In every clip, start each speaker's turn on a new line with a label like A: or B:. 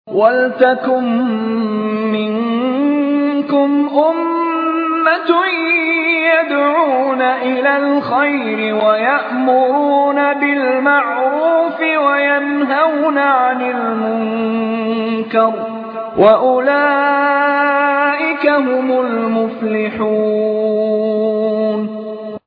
A: وَلْتَكُن مِّنكُمْ أُمَّةٌ يَدْعُونَ إِلَى الْخَيْرِ وَيَأْمُرُونَ بِالْمَعْرُوفِ وَيَنْهَوْنَ عَنِ الْمُنكَرِ ۚ وَأُولَٰئِكَ هُمُ الْمُفْلِحُونَ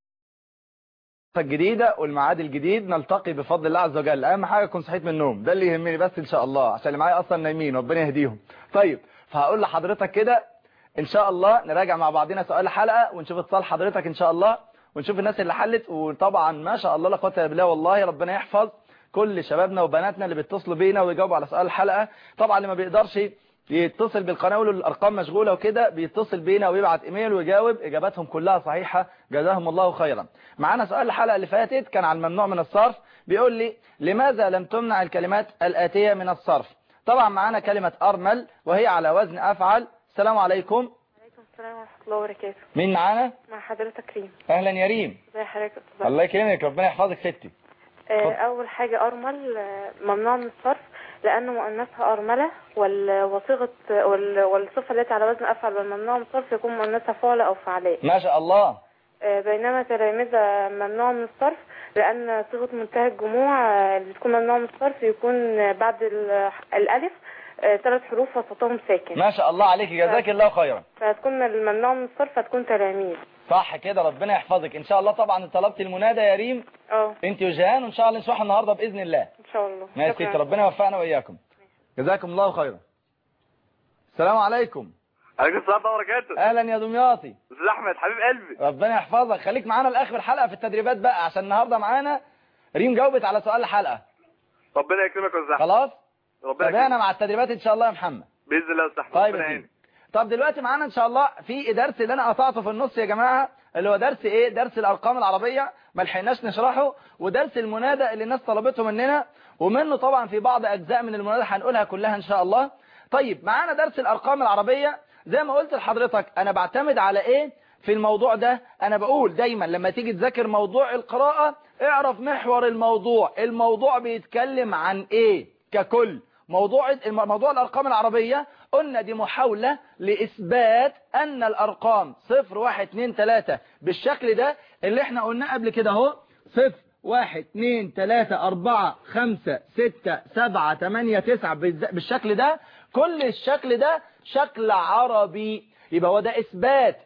B: الجديدة والميعاد الجديد نلتقي بفضل الله عز وجل اهم حاجة اكون صحيت من النوم ده اللي يهمني بس ان شاء الله عشان اللي معايا اصلا نايمين ربنا يهديهم طيب فهقول لحضرتك كده ان شاء الله نراجع مع بعضنا سؤال الحلقة ونشوف اتصال حضرتك ان شاء الله ونشوف الناس اللي حلت وطبعا ما شاء الله لا قوه الا بالله والله ربنا يحفظ كل شبابنا وبناتنا اللي بيتصلوا بينا ويجاوبوا على سؤال الحلقة طبعا اللي ما بيقدرش يتصل بالقناة وله الارقام مشغولة وكده بيتصل بينا ويبعت ايميل ويجاوب اجاباتهم كلها صحيحة جزاهم الله خيرا معانا سؤال الحلقة اللي فاتت كان عن الممنوع من الصرف بيقول لي لماذا لم تمنع الكلمات الآتية من الصرف طبعا معانا كلمة أرمل وهي على وزن أفعل السلام عليكم
C: عليكم السلام ورحمة الله وبركاته
B: مين معانا
C: مع حضرتك ريم
B: أهلا يا ريم
C: ازي حضرتك يا أستاذ
B: الله يكرمك ربنا يحفظك ستي
C: آه، أول حاجة أرمل آه، ممنوع من الصرف لأن مؤنثها أرملة وال- وصيغة وال- والصفة التي على وزن أفعل والممنوع من الصرف يكون مؤنثها فعل أو فعلاء
B: ما شاء الله
C: آه، بينما تلامذة ممنوع من الصرف لأن صيغة منتهى الجموع آه، اللي بتكون ممنوع من الصرف يكون آه، بعد ال- الألف آه، ثلاث حروف وسطهم ساكن
B: ما شاء الله عليك جزاك الله خيرا
C: فهتكون الممنوع من الصرف هتكون تلاميذ
B: صح كده ربنا يحفظك ان شاء الله طبعا طلبت المنادى يا ريم
C: اه
B: انت وجهان وان شاء الله نشرحها النهارده باذن الله
C: إن شاء الله
B: ماشي
C: شكراً.
B: ست ربنا يوفقنا واياكم جزاكم الله خيرا السلام عليكم
D: عليكم السلام ورحمة الله وبركاته
B: اهلا يا دمياطي
D: استاذ احمد حبيب قلبي
B: ربنا يحفظك خليك معانا لاخر الحلقه في التدريبات بقى عشان النهارده معانا ريم جاوبت على سؤال الحلقه
D: ربنا يكرمك يا استاذ احمد
B: خلاص
D: ربنا
B: تابعنا
D: يكرمك
B: مع التدريبات ان شاء الله يا محمد
D: باذن الله يا استاذ احمد
B: طيب
D: ربنا
B: يا
D: يعينك
B: سيدي طب دلوقتي معانا ان شاء الله في درس اللي انا قطعته في النص يا جماعه اللي هو درس ايه درس الارقام العربيه ما لحقناش نشرحه ودرس المنادى اللي الناس طلبته مننا ومنه طبعا في بعض اجزاء من المنادى هنقولها كلها ان شاء الله طيب معانا درس الارقام العربيه زي ما قلت لحضرتك انا بعتمد على ايه في الموضوع ده انا بقول دايما لما تيجي تذاكر موضوع القراءه اعرف محور الموضوع الموضوع بيتكلم عن ايه ككل موضوع موضوع الأرقام العربية قلنا دي محاولة لإثبات أن الأرقام 0 1 2 3 بالشكل ده اللي احنا قلناه قبل كده اهو 0 1 2 3 4 5 6 7 8 9 بالشكل ده كل الشكل ده شكل عربي يبقى هو ده إثبات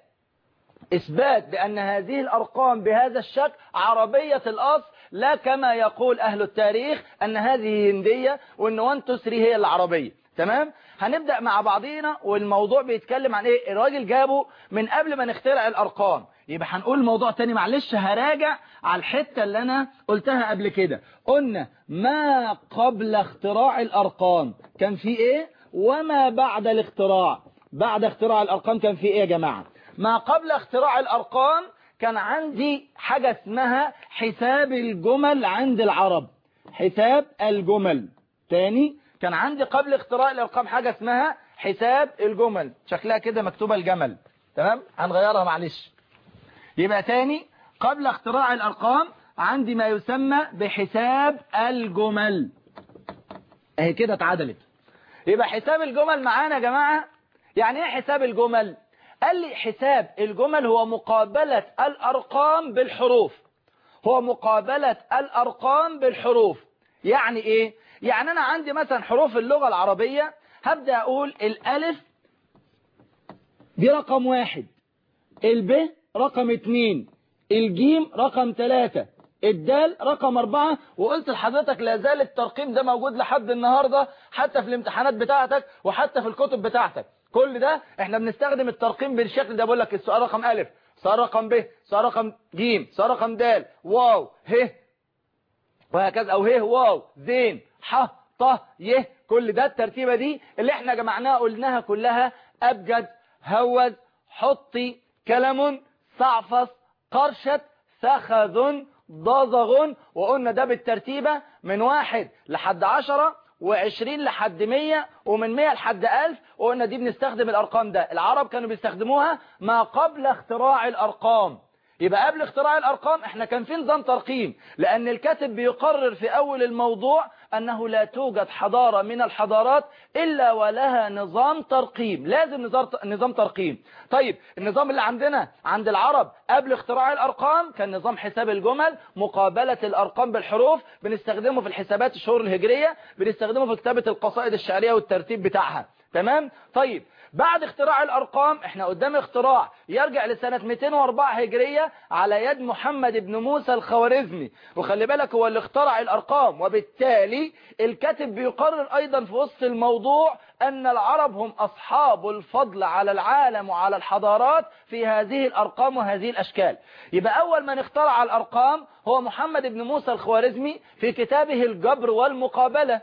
B: إثبات بأن هذه الأرقام بهذا الشكل عربية الأصل لا كما يقول أهل التاريخ أن هذه هندية وأن 1 2 3 هي العربية تمام هنبدأ مع بعضينا والموضوع بيتكلم عن إيه الراجل جابه من قبل ما نخترع الأرقام يبقى هنقول موضوع تاني معلش هراجع على الحتة اللي أنا قلتها قبل كده قلنا ما قبل اختراع الأرقام كان في إيه وما بعد الاختراع بعد اختراع الأرقام كان في إيه يا جماعة ما قبل اختراع الأرقام كان عندي حاجة اسمها حساب الجمل عند العرب حساب الجمل تاني كان عندي قبل اختراع الأرقام حاجة اسمها حساب الجمل شكلها كده مكتوبة الجمل تمام هنغيرها معلش يبقى تاني قبل اختراع الأرقام عندي ما يسمى بحساب الجمل اهي كده اتعدلت يبقى حساب الجمل معانا يا جماعة يعني ايه حساب الجمل قال لي حساب الجمل هو مقابلة الأرقام بالحروف هو مقابلة الأرقام بالحروف يعني إيه؟ يعني أنا عندي مثلا حروف اللغة العربية هبدأ أقول الألف دي رقم واحد الب رقم اتنين الجيم رقم تلاتة الدال رقم أربعة وقلت لحضرتك لا زال الترقيم ده موجود لحد النهاردة حتى في الامتحانات بتاعتك وحتى في الكتب بتاعتك كل ده احنا بنستخدم الترقيم بالشكل ده بقول لك السؤال رقم ألف سؤال رقم ب سؤال رقم ج سؤال رقم د واو ه وهكذا او ه واو زين ح ط ي كل ده الترتيبة دي اللي احنا جمعناها قلناها كلها أبجد هوز حطي كلم صعفص قرشت سخذ ضزغ وقلنا ده بالترتيبة من واحد لحد عشرة وعشرين لحد مية ومن مية لحد ألف وقلنا دي بنستخدم الأرقام ده العرب كانوا بيستخدموها ما قبل اختراع الأرقام يبقى قبل اختراع الأرقام احنا كان في نظام ترقيم لأن الكاتب بيقرر في أول الموضوع أنه لا توجد حضارة من الحضارات إلا ولها نظام ترقيم لازم نظام نظام ترقيم طيب النظام اللي عندنا عند العرب قبل اختراع الأرقام كان نظام حساب الجمل مقابلة الأرقام بالحروف بنستخدمه في الحسابات الشهور الهجرية بنستخدمه في كتابة القصائد الشعرية والترتيب بتاعها تمام طيب بعد اختراع الأرقام احنا قدام اختراع يرجع لسنة 204 هجرية على يد محمد بن موسى الخوارزمي وخلي بالك هو اللي اخترع الأرقام وبالتالي الكاتب بيقرر أيضا في وسط الموضوع أن العرب هم أصحاب الفضل على العالم وعلى الحضارات في هذه الأرقام وهذه الأشكال يبقى أول من اخترع الأرقام هو محمد بن موسى الخوارزمي في كتابه الجبر والمقابلة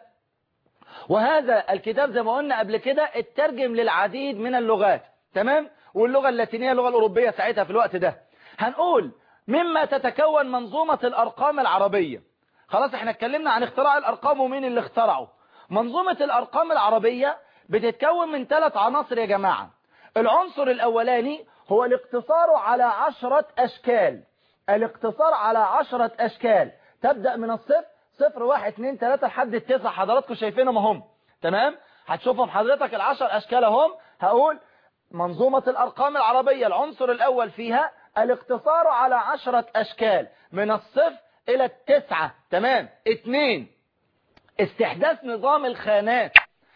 B: وهذا الكتاب زي ما قلنا قبل كده اترجم للعديد من اللغات تمام واللغة اللاتينية اللغة الأوروبية ساعتها في الوقت ده هنقول مما تتكون منظومة الأرقام العربية خلاص احنا اتكلمنا عن اختراع الأرقام ومين اللي اخترعه منظومة الأرقام العربية بتتكون من ثلاث عناصر يا جماعة العنصر الأولاني هو الاقتصار على عشرة أشكال الاقتصار على عشرة أشكال تبدأ من الصفر صفر واحد اتنين تلاتة لحد التسع حضراتكم شايفينهم هم تمام هتشوفهم حضرتك العشر أشكال هم هقول منظومة الأرقام العربية العنصر الأول فيها الاقتصار على عشرة أشكال من الصفر إلى التسعة تمام اتنين استحداث نظام الخانات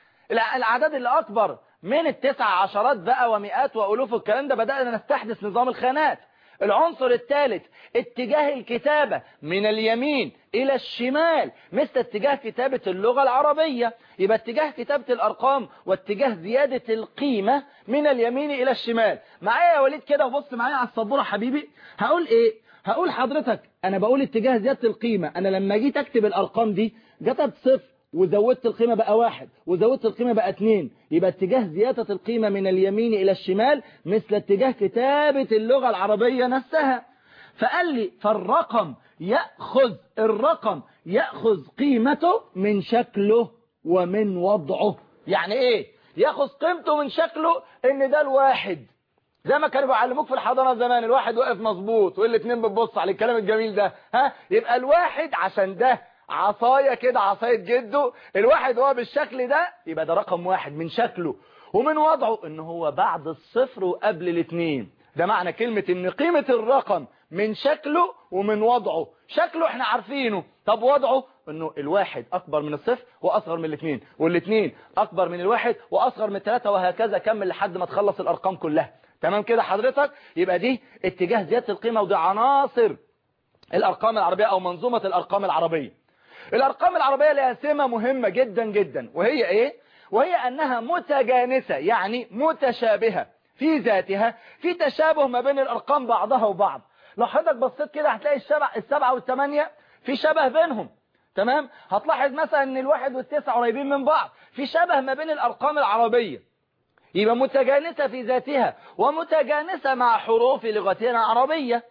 B: الأعداد اللي أكبر من التسع عشرات بقى ومئات وألوف الكلام ده بدأنا نستحدث نظام الخانات العنصر الثالث اتجاه الكتابة من اليمين إلى الشمال مثل اتجاه كتابة اللغة العربية يبقى اتجاه كتابة الأرقام واتجاه زيادة القيمة من اليمين إلى الشمال معايا يا وليد كده وبص معايا على السبورة حبيبي هقول إيه هقول حضرتك أنا بقول اتجاه زيادة القيمة أنا لما جيت أكتب الأرقام دي كتبت صفر وزودت القيمة بقى واحد وزودت القيمة بقى اتنين يبقى اتجاه زيادة القيمة من اليمين إلى الشمال مثل اتجاه كتابة اللغة العربية نفسها فقال لي فالرقم يأخذ الرقم يأخذ قيمته من شكله ومن وضعه يعني ايه يأخذ قيمته من شكله ان ده الواحد زي ما كانوا بيعلموك في الحضانة زمان الواحد واقف مظبوط والاثنين بتبص على الكلام الجميل ده ها يبقى الواحد عشان ده عصاية كده عصاية جده الواحد هو بالشكل ده يبقى ده رقم واحد من شكله ومن وضعه ان هو بعد الصفر وقبل الاثنين ده معنى كلمة ان قيمة الرقم من شكله ومن وضعه شكله احنا عارفينه طب وضعه انه الواحد اكبر من الصفر واصغر من الاثنين والاثنين اكبر من الواحد واصغر من الثلاثة وهكذا كمل لحد ما تخلص الارقام كلها تمام كده حضرتك يبقى دي اتجاه زيادة القيمة ودي عناصر الارقام العربية او منظومة الارقام العربية الارقام العربية لها سمة مهمة جدا جدا وهي ايه وهي انها متجانسة يعني متشابهة في ذاتها في تشابه ما بين الارقام بعضها وبعض لو حضرتك بصيت كده هتلاقي السبع السبعة والثمانية في شبه بينهم تمام هتلاحظ مثلا ان الواحد والتسعة قريبين من بعض في شبه ما بين الارقام العربية يبقى متجانسة في ذاتها ومتجانسة مع حروف لغتنا العربية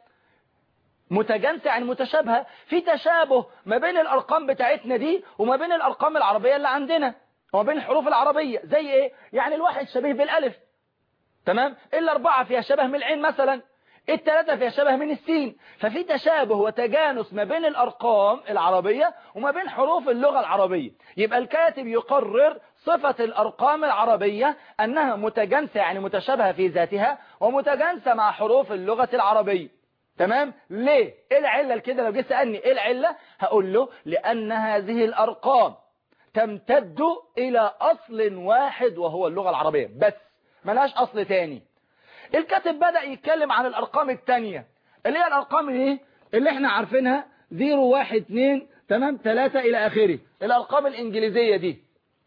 B: متجانسة يعني متشابهة في تشابه ما بين الأرقام بتاعتنا دي وما بين الأرقام العربية اللي عندنا وما بين الحروف العربية زي إيه؟ يعني الواحد شبيه بالألف تمام الأربعة فيها شبه من العين مثلا الثلاثة فيها شبه من السين ففي تشابه وتجانس ما بين الأرقام العربية وما بين حروف اللغة العربية يبقى الكاتب يقرر صفة الأرقام العربية أنها متجانسة يعني متشابهة في ذاتها ومتجانسة مع حروف اللغة العربية تمام ليه ايه العلة كده لو جيت سألني ايه العلة هقول له لأن هذه الأرقام تمتد إلى أصل واحد وهو اللغة العربية بس ملهاش أصل تاني الكاتب بدأ يتكلم عن الأرقام التانية اللي هي الأرقام ايه اللي احنا عارفينها 0 1 2 تمام 3 إلى آخره الأرقام الإنجليزية دي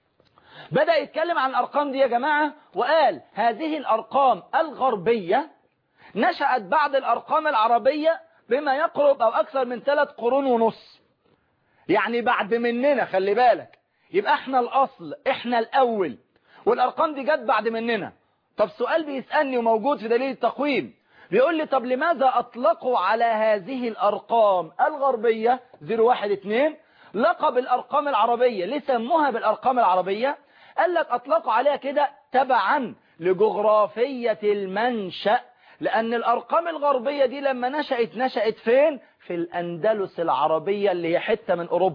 B: بدأ يتكلم عن الأرقام دي يا جماعة وقال هذه الأرقام الغربية نشأت بعد الأرقام العربية بما يقرب أو أكثر من ثلاث قرون ونص يعني بعد مننا خلي بالك يبقى احنا الأصل احنا الأول والأرقام دي جت بعد مننا طب سؤال بيسألني وموجود في دليل التقويم بيقول لي طب لماذا أطلقوا على هذه الأرقام الغربية 012 لقب الأرقام العربية ليه سموها بالأرقام العربية قال لك أطلقوا عليها كده تبعا لجغرافية المنشأ لأن الأرقام الغربية دي لما نشأت نشأت فين؟ في الأندلس العربية اللي هي حتة من أوروبا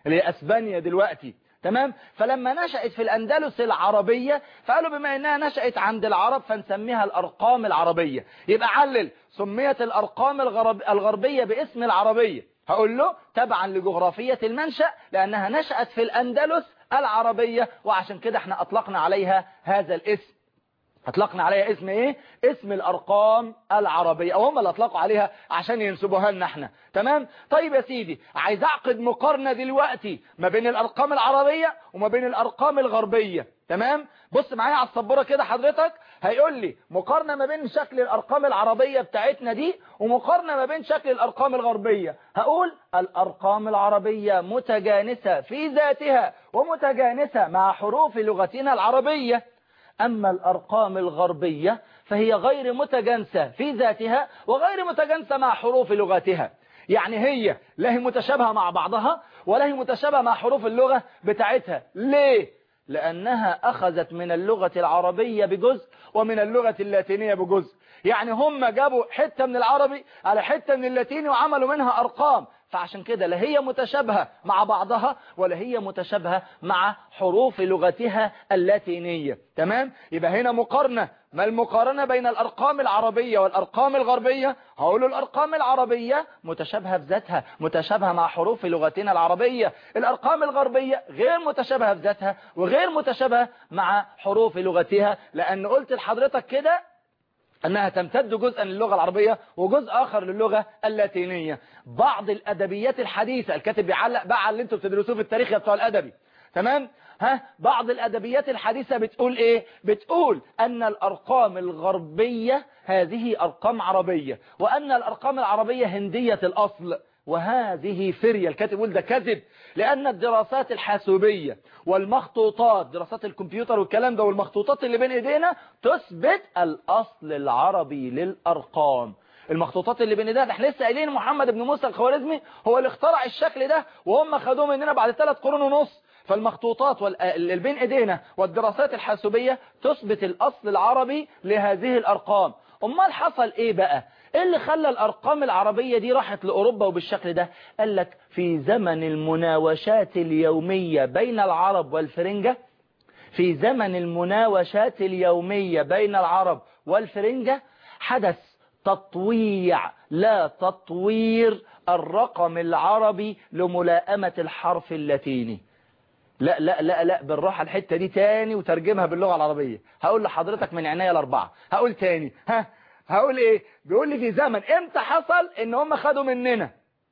B: اللي هي اسبانيا دلوقتي تمام فلما نشأت في الأندلس العربية فقالوا بما أنها نشأت عند العرب فنسميها الأرقام العربية يبقى علل سميت الأرقام الغرب الغربية باسم العربية هقول له تبعا لجغرافية المنشأ لأنها نشأت في الأندلس العربية وعشان كده احنا أطلقنا عليها هذا الاسم اطلقنا عليها اسم ايه اسم الارقام العربية او هم اللي اطلقوا عليها عشان ينسبوها لنا احنا تمام طيب يا سيدي عايز اعقد مقارنة دلوقتي ما بين الارقام العربية وما بين الارقام الغربية تمام بص معايا على السبورة كده حضرتك هيقول لي مقارنة ما بين شكل الارقام العربية بتاعتنا دي ومقارنة ما بين شكل الارقام الغربية هقول الارقام العربية متجانسة في ذاتها ومتجانسة مع حروف لغتنا العربية أما الأرقام الغربية فهي غير متجانسة في ذاتها وغير متجانسة مع حروف لغتها يعني هي لا هي متشابهة مع بعضها ولا هي متشابهة مع حروف اللغة بتاعتها ليه؟ لأنها أخذت من اللغة العربية بجزء ومن اللغة اللاتينية بجزء يعني هم جابوا حتة من العربي على حتة من اللاتيني وعملوا منها أرقام فعشان كده لا هي متشابهة مع بعضها ولا هي متشابهة مع حروف لغتها اللاتينية تمام يبقى هنا مقارنة ما المقارنة بين الأرقام العربية والأرقام الغربية هقول الأرقام العربية متشابهة بذاتها متشابهة مع حروف لغتنا العربية الأرقام الغربية غير متشابهة بذاتها وغير متشابهة مع حروف لغتها لأن قلت لحضرتك كده أنها تمتد جزءا للغة العربية وجزء آخر للغة اللاتينية بعض الأدبيات الحديثة الكاتب بيعلق بقى على اللي انتوا بتدرسوه في التاريخ يا بتوع الأدبي تمام ها بعض الأدبيات الحديثة بتقول إيه بتقول أن الأرقام الغربية هذه أرقام عربية وأن الأرقام العربية هندية الأصل وهذه فرية الكاتب يقول ده كذب لأن الدراسات الحاسوبية والمخطوطات دراسات الكمبيوتر والكلام ده والمخطوطات اللي بين ايدينا تثبت الأصل العربي للأرقام المخطوطات اللي بين ايدينا احنا لسه قايلين محمد بن موسى الخوارزمي هو اللي اخترع الشكل ده وهم خدوه مننا بعد ثلاث قرون ونص فالمخطوطات اللي بين ايدينا والدراسات الحاسوبية تثبت الأصل العربي لهذه الأرقام امال حصل ايه بقى ايه اللي خلى الارقام العربية دي راحت لاوروبا وبالشكل ده قال لك في زمن المناوشات اليومية بين العرب والفرنجة في زمن المناوشات اليومية بين العرب والفرنجة حدث تطويع لا تطوير الرقم العربي لملائمة الحرف اللاتيني لا لا لا لا بالراحة الحتة دي تاني وترجمها باللغة العربية هقول لحضرتك من عناية الأربعة هقول تاني ها هقول ايه بيقول لي في زمن امتى حصل ان هم خدوا مننا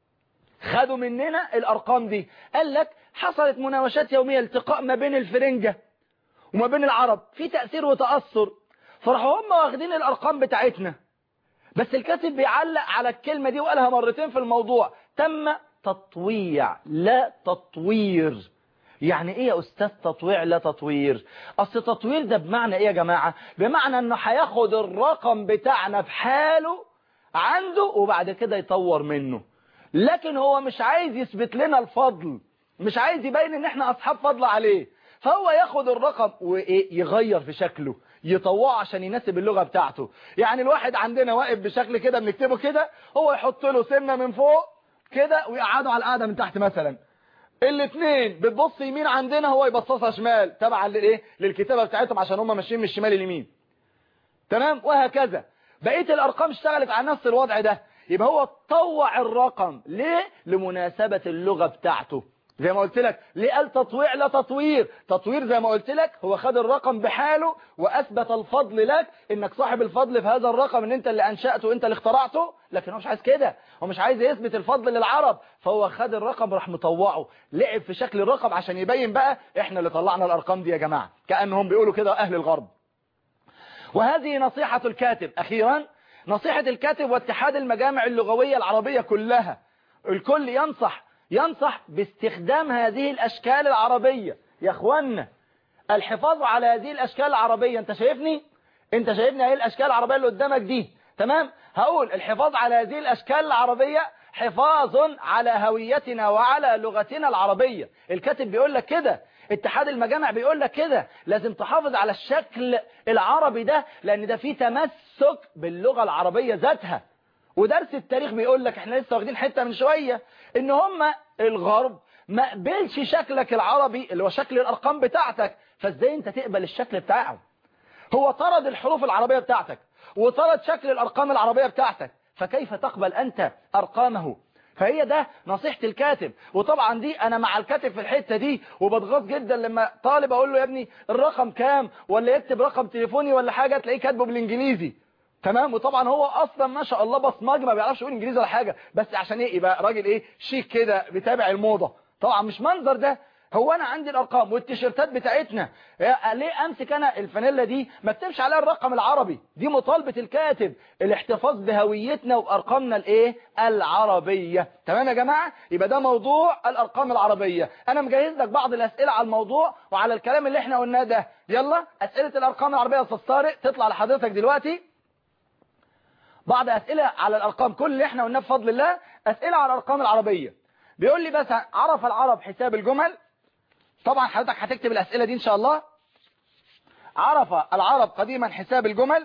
B: خدوا مننا الارقام دي قال لك حصلت مناوشات يومية التقاء ما بين الفرنجة وما بين العرب في تأثير وتأثر فراحوا هم واخدين الارقام بتاعتنا بس الكاتب بيعلق على الكلمة دي وقالها مرتين في الموضوع تم تطويع لا تطوير يعني ايه يا استاذ تطويع لا تطوير اصل تطوير ده بمعنى ايه يا جماعة بمعنى انه هياخد الرقم بتاعنا بحاله عنده وبعد كده يطور منه لكن هو مش عايز يثبت لنا الفضل مش عايز يبين ان احنا اصحاب فضل عليه فهو ياخد الرقم وايه يغير في شكله يطوعه عشان يناسب اللغة بتاعته يعني الواحد عندنا واقف بشكل كده بنكتبه كده هو يحط له سنة من فوق كده ويقعده على القاعدة من تحت مثلا الاثنين بتبص يمين عندنا هو يبصصها شمال تبعا للايه للكتابة بتاعتهم عشان هم ماشيين من الشمال اليمين تمام وهكذا بقيه الارقام اشتغلت على نفس الوضع ده يبقى هو طوع الرقم ليه لمناسبة اللغة بتاعته زي ما قلت لك ليه قال تطويع لا تطوير تطوير زي ما قلت لك هو خد الرقم بحاله وأثبت الفضل لك إنك صاحب الفضل في هذا الرقم إن أنت اللي أنشأته وأنت اللي اخترعته لكن هو مش عايز كده هو مش عايز يثبت الفضل للعرب فهو خد الرقم راح مطوعه لعب في شكل الرقم عشان يبين بقى إحنا اللي طلعنا الأرقام دي يا جماعة كأنهم بيقولوا كده أهل الغرب وهذه نصيحة الكاتب أخيرا نصيحة الكاتب واتحاد المجامع اللغوية العربية كلها الكل ينصح ينصح باستخدام هذه الأشكال العربية يا أخوانا الحفاظ على هذه الأشكال العربية أنت شايفني أنت شايفني هذه الأشكال العربية اللي قدامك دي تمام هقول الحفاظ على هذه الأشكال العربية حفاظ على هويتنا وعلى لغتنا العربية الكاتب بيقول لك كده اتحاد المجامع بيقول لك كده لازم تحافظ على الشكل العربي ده لأن ده فيه تمسك باللغة العربية ذاتها ودرس التاريخ بيقول لك احنا لسه واخدين حتة من شوية ان هم الغرب ما قبلش شكلك العربي اللي هو شكل الارقام بتاعتك فازاي انت تقبل الشكل بتاعه هو طرد الحروف العربية بتاعتك وطرد شكل الارقام العربية بتاعتك فكيف تقبل انت ارقامه فهي ده نصيحة الكاتب وطبعا دي انا مع الكاتب في الحتة دي وبتغاظ جدا لما طالب اقول له يا ابني الرقم كام ولا يكتب رقم تليفوني ولا حاجة تلاقيه كاتبه بالانجليزي تمام وطبعا هو اصلا ما شاء الله بصماج ما بيعرفش يقول انجليزي ولا حاجة بس عشان ايه يبقى راجل ايه شيك كده بيتابع الموضة طبعا مش منظر ده هو انا عندي الارقام والتيشيرتات بتاعتنا يا- ليه امسك انا الفانيلا دي ما اكتبش عليها الرقم العربي دي مطالبة الكاتب الاحتفاظ بهويتنا وارقامنا الايه العربية تمام يا جماعة يبقى ده موضوع الارقام العربية انا مجهز لك بعض الاسئلة على الموضوع وعلى الكلام اللي احنا قلناه ده يلا اسئلة الارقام العربية يا استاذ طارق تطلع لحضرتك دلوقتي بعض أسئلة على الأرقام كل اللي احنا قلناه بفضل الله أسئلة على الأرقام العربية بيقول لي بس عرف العرب حساب الجمل طبعا حضرتك هتكتب الأسئلة دي إن شاء الله عرف العرب قديما حساب الجمل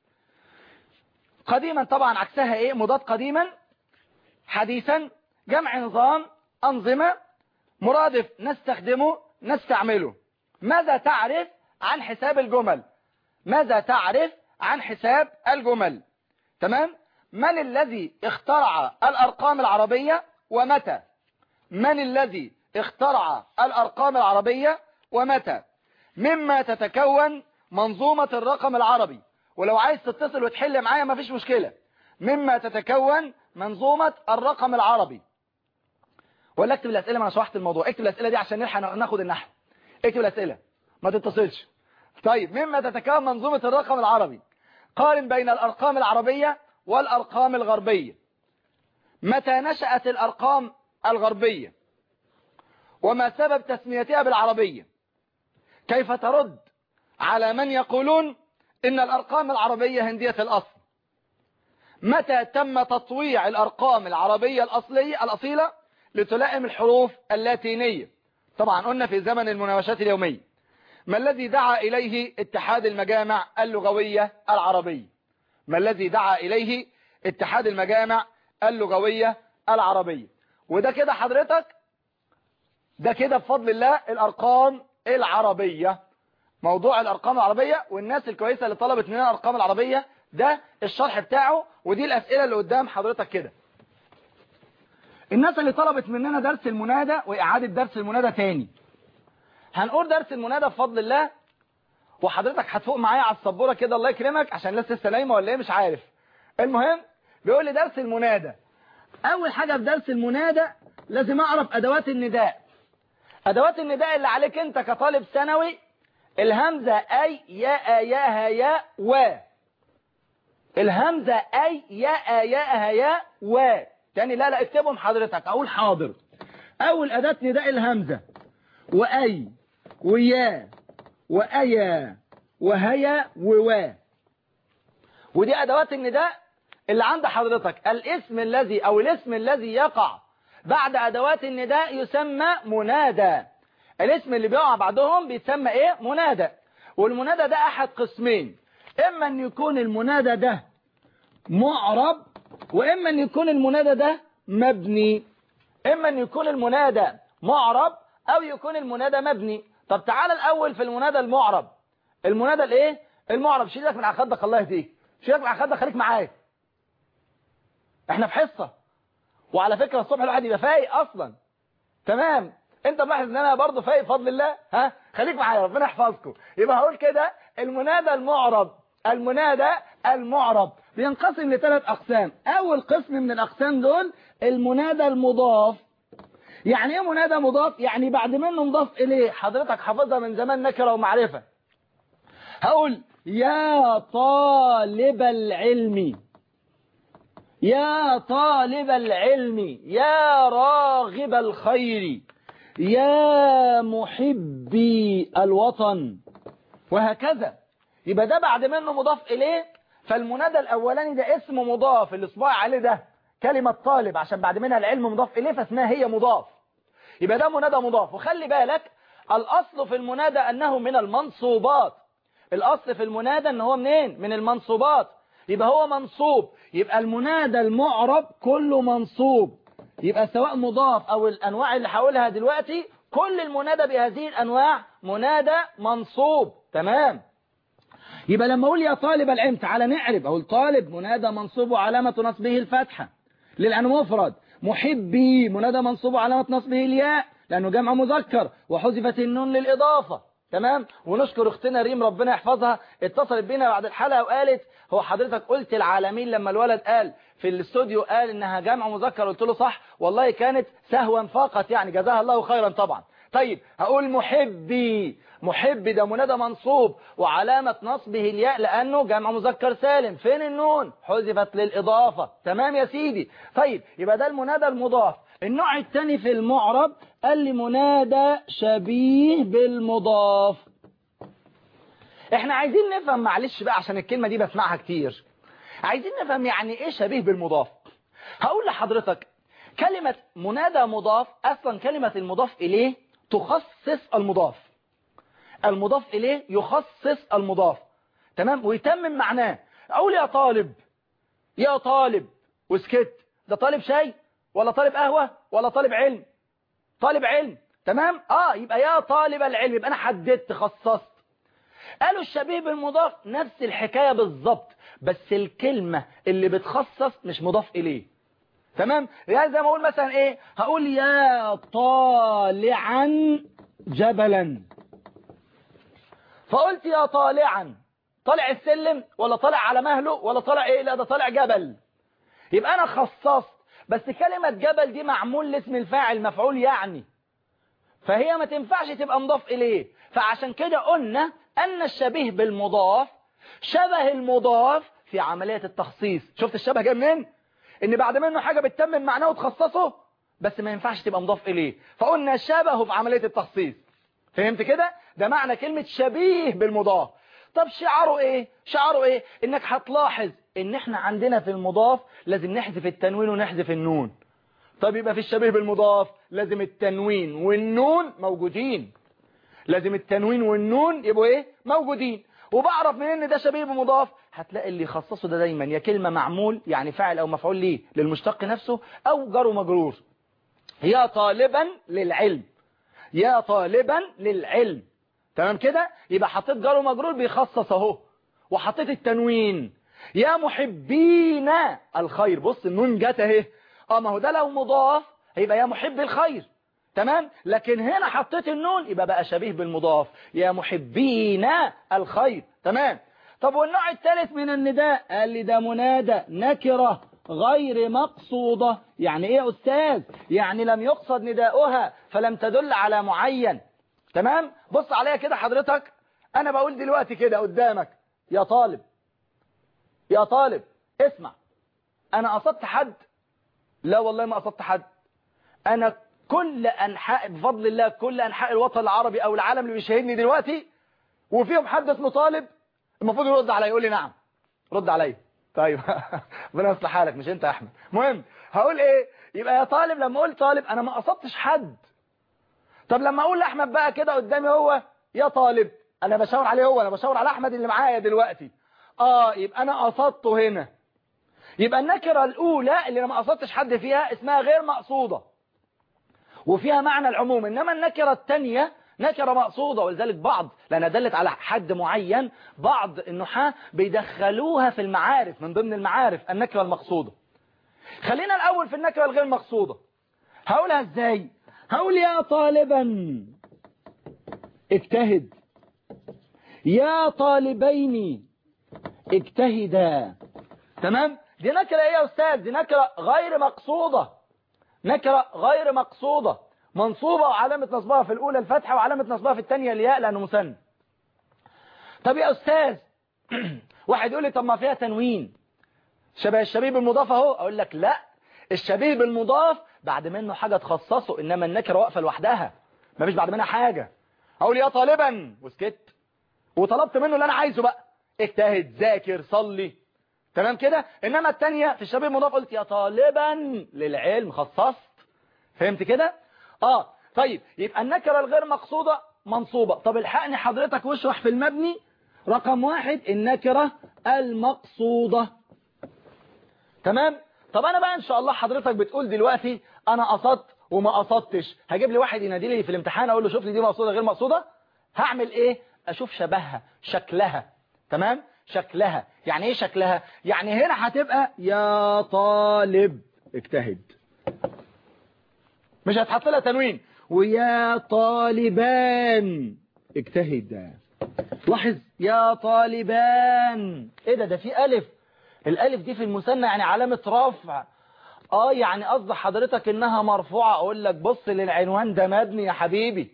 B: قديما طبعا عكسها ايه مضاد قديما حديثا جمع نظام أنظمة مرادف نستخدمه نستعمله ماذا تعرف عن حساب الجمل ماذا تعرف عن حساب الجمل تمام من الذي اخترع الأرقام العربية ومتى من الذي اخترع الأرقام العربية ومتى مما تتكون منظومة الرقم العربي ولو عايز تتصل وتحل معايا مفيش مشكلة مما تتكون منظومة الرقم العربي ولا اكتب الأسئلة ما انا شرحت الموضوع اكتب الأسئلة دي عشان نلحق ناخد النحو اكتب الأسئلة ما تتصلش طيب مما تتكون منظومة الرقم العربي قارن بين الأرقام العربية والأرقام الغربية متى نشأت الأرقام الغربية وما سبب تسميتها بالعربية كيف ترد على من يقولون إن الأرقام العربية هندية الأصل متى تم تطويع الأرقام العربية الأصلية الأصيلة لتلائم الحروف اللاتينية طبعا قلنا في زمن المناوشات اليومية ما الذي دعا إليه اتحاد المجامع اللغوية العربية ما الذي دعا إليه اتحاد المجامع اللغوية العربية وده كده حضرتك ده كده بفضل الله الأرقام العربية موضوع الأرقام العربية والناس الكويسة اللي طلبت مننا الأرقام العربية ده الشرح بتاعه ودي الأسئلة اللي قدام حضرتك كده الناس اللي طلبت مننا درس المنادى وإعادة درس المنادى تاني هنقول درس المنادى بفضل الله وحضرتك هتفوق معايا على السبوره كده الله يكرمك عشان لسه لسه نايمه ولا ايه مش عارف المهم بيقول لي درس المنادى اول حاجه في درس المنادى لازم اعرف ادوات النداء ادوات النداء اللي عليك انت كطالب ثانوي الهمزه اي يا يا يا و الهمزه اي يا يا يا و تاني لا لا اكتبهم حضرتك اقول حاضر اول اداه نداء الهمزه واي ويا وأيا وهيا ووا ودي أدوات النداء اللي عند حضرتك الاسم الذي أو الاسم الذي يقع بعد أدوات النداء يسمى منادى الاسم اللي بيقع بعدهم بيتسمى إيه منادى والمنادى ده أحد قسمين إما أن يكون المنادى ده معرب وإما أن يكون المنادى ده مبني إما أن يكون المنادى معرب أو يكون المنادى مبني طب تعال الأول في المنادى المعرب المنادى الايه المعرب شيلك من على خدك الله يهديك شيلك من على خدك خليك معايا احنا في حصة وعلى فكرة الصبح الواحد يبقى فايق اصلا تمام انت ملاحظ ان انا برضه فايق بفضل الله ها خليك معايا ربنا يحفظكم يبقى هقول كده المنادى المعرب المنادى المعرب بينقسم لثلاث اقسام اول قسم من الاقسام دول المنادى المضاف يعني ايه منادى مضاف يعني بعد منه مضاف اليه حضرتك حافظها من زمان نكره ومعرفه هقول يا طالب العلم يا طالب العلم يا راغب الخير يا محبي الوطن وهكذا يبقى ده بعد منه مضاف إليه فالمنادى الأولاني ده اسم مضاف الإصبع عليه ده كلمة طالب عشان بعد منها العلم مضاف إليه فاسمها هي مضاف يبقى ده منادى مضاف وخلي بالك الأصل في المنادى أنه من المنصوبات الأصل في المنادى أنه هو منين من المنصوبات يبقى هو منصوب يبقى المنادى المعرب كله منصوب يبقى سواء مضاف او الانواع اللي هقولها دلوقتي كل المنادى بهذه الانواع منادى منصوب تمام يبقى لما اقول يا طالب العلم تعالى نعرب اقول طالب منادى منصوب وعلامة نصبه الفتحة للأنه مفرد محبي منادى منصوب وعلامة نصبه الياء لأنه جمع مذكر وحذفت النون للإضافة تمام ونشكر اختنا ريم ربنا يحفظها اتصلت بينا بعد الحلقة وقالت هو حضرتك قلت العالمين لما الولد قال في الاستوديو قال انها جمع مذكر قلت له صح والله كانت سهوا فقط يعني جزاها الله خيرا طبعا طيب هقول محبي محبي ده منادى منصوب وعلامة نصبه الياء لأنه جمع مذكر سالم فين النون حذفت للإضافة تمام يا سيدي طيب يبقى ده المنادى المضاف النوع الثاني في المعرب قال لي منادى شبيه بالمضاف احنا عايزين نفهم معلش بقى عشان الكلمة دي بسمعها كتير عايزين نفهم يعني ايه شبيه بالمضاف هقول لحضرتك كلمة منادى مضاف اصلا كلمة المضاف اليه تخصص المضاف المضاف اليه يخصص المضاف تمام ويتمم معناه اقول يا طالب يا طالب وسكت ده طالب شاي ولا طالب قهوة ولا طالب علم طالب علم تمام اه يبقى يا طالب العلم يبقى انا حددت خصصت قالوا الشبيه بالمضاف نفس الحكاية بالظبط بس الكلمة اللي بتخصص مش مضاف إليه تمام يعني زي ما اقول مثلا ايه هقول يا طالعا جبلا فقلت يا طالعا طالع السلم ولا طالع على مهله ولا طالع ايه لا ده طالع جبل يبقى انا خصصت بس كلمة جبل دي معمول لاسم الفاعل مفعول يعني فهي ما تنفعش تبقى مضاف إليه فعشان كده قلنا أن الشبيه بالمضاف شبه المضاف في عملية التخصيص شفت الشبه جاي منين ان بعد منه حاجة بتتمم معناه وتخصصه بس ما ينفعش تبقى مضاف إليه فقلنا شبهه في عملية التخصيص فهمت كده ده معنى كلمة شبيه بالمضاف طب شعاره ايه شعاره ايه انك هتلاحظ ان احنا عندنا في المضاف لازم نحذف التنوين ونحذف النون طب يبقى في الشبيه بالمضاف لازم التنوين والنون موجودين لازم التنوين والنون يبقوا ايه موجودين وبعرف منين ان ده شبيه بمضاف هتلاقي اللي يخصصه ده دايما يا كلمة معمول يعني فاعل او مفعول ليه للمشتق نفسه او جار ومجرور يا طالبا للعلم يا طالبا للعلم تمام كده يبقى حطيت جار ومجرور بيخصص اهو وحطيت التنوين يا محبين الخير بص النون جت اهي اه ما هو ده لو مضاف هيبقى يا محب الخير تمام لكن هنا حطيت النون يبقى بقى شبيه بالمضاف يا محبين الخير تمام طب والنوع الثالث من النداء قال لي ده منادى نكرة غير مقصودة يعني ايه يا استاذ يعني لم يقصد نداؤها فلم تدل على معين تمام بص عليا كده حضرتك انا بقول دلوقتي كده قدامك يا طالب يا طالب اسمع انا قصدت حد لا والله ما قصدت حد انا كل انحاء بفضل الله كل انحاء الوطن العربي او العالم اللي بيشاهدني دلوقتي وفيهم حد اسمه طالب المفروض يرد عليا يقول لي نعم رد عليا طيب ربنا يصلح حالك مش انت يا احمد المهم هقول ايه يبقى يا طالب لما اقول طالب انا ما قصدتش حد طب لما اقول لاحمد بقى كده قدامي هو يا طالب انا بشاور عليه هو انا بشاور على احمد اللي معايا دلوقتي اه يبقى انا قصدته هنا يبقى النكرة الاولى اللي انا ما قصدتش حد فيها اسمها غير مقصودة وفيها معنى العموم انما النكرة الثانية نكرة مقصودة ولذلك بعض لأنها دلت على حد معين بعض النحاة بيدخلوها في المعارف من ضمن المعارف النكرة المقصودة خلينا الأول في النكرة الغير مقصودة هقولها ازاي هقول يا طالبا اجتهد يا طالبين اجتهدا تمام دي نكرة ايه يا استاذ دي نكرة غير مقصودة نكرة غير مقصودة منصوبة وعلامة نصبها في الأولى الفتحة وعلامة نصبها في الثانية الياء لأنه مثنى طب يا أستاذ واحد يقول لي طب ما فيها تنوين شبه الشبيه بالمضاف اهو أقول لك لا الشبيه بالمضاف بعد منه حاجة تخصصه إنما النكرة واقفة لوحدها ما فيش بعد منها حاجة أقول يا طالبا وسكت وطلبت منه اللي أنا عايزه بقى اجتهد ذاكر صلي تمام كده إنما الثانية في الشبيه بالمضاف قلت يا طالبا للعلم خصصت فهمت كده اه طيب يبقى النكرة الغير مقصودة منصوبة طب الحقني حضرتك واشرح في المبني رقم واحد النكرة المقصودة تمام طب انا بقى ان شاء الله حضرتك بتقول دلوقتي انا قصدت وما قصدتش هجيب لي واحد ينادي لي في الامتحان اقول له شوف لي دي مقصوده غير مقصوده هعمل ايه اشوف شبهها شكلها تمام شكلها يعني ايه شكلها يعني هنا هتبقى يا طالب اجتهد مش هتحط لها تنوين ويا طالبان اجتهد لاحظ يا طالبان ايه ده ده في الف الالف دي في المثنى يعني علامة رفع اه يعني قصد حضرتك انها مرفوعة اقول لك بص للعنوان ده مبني يا حبيبي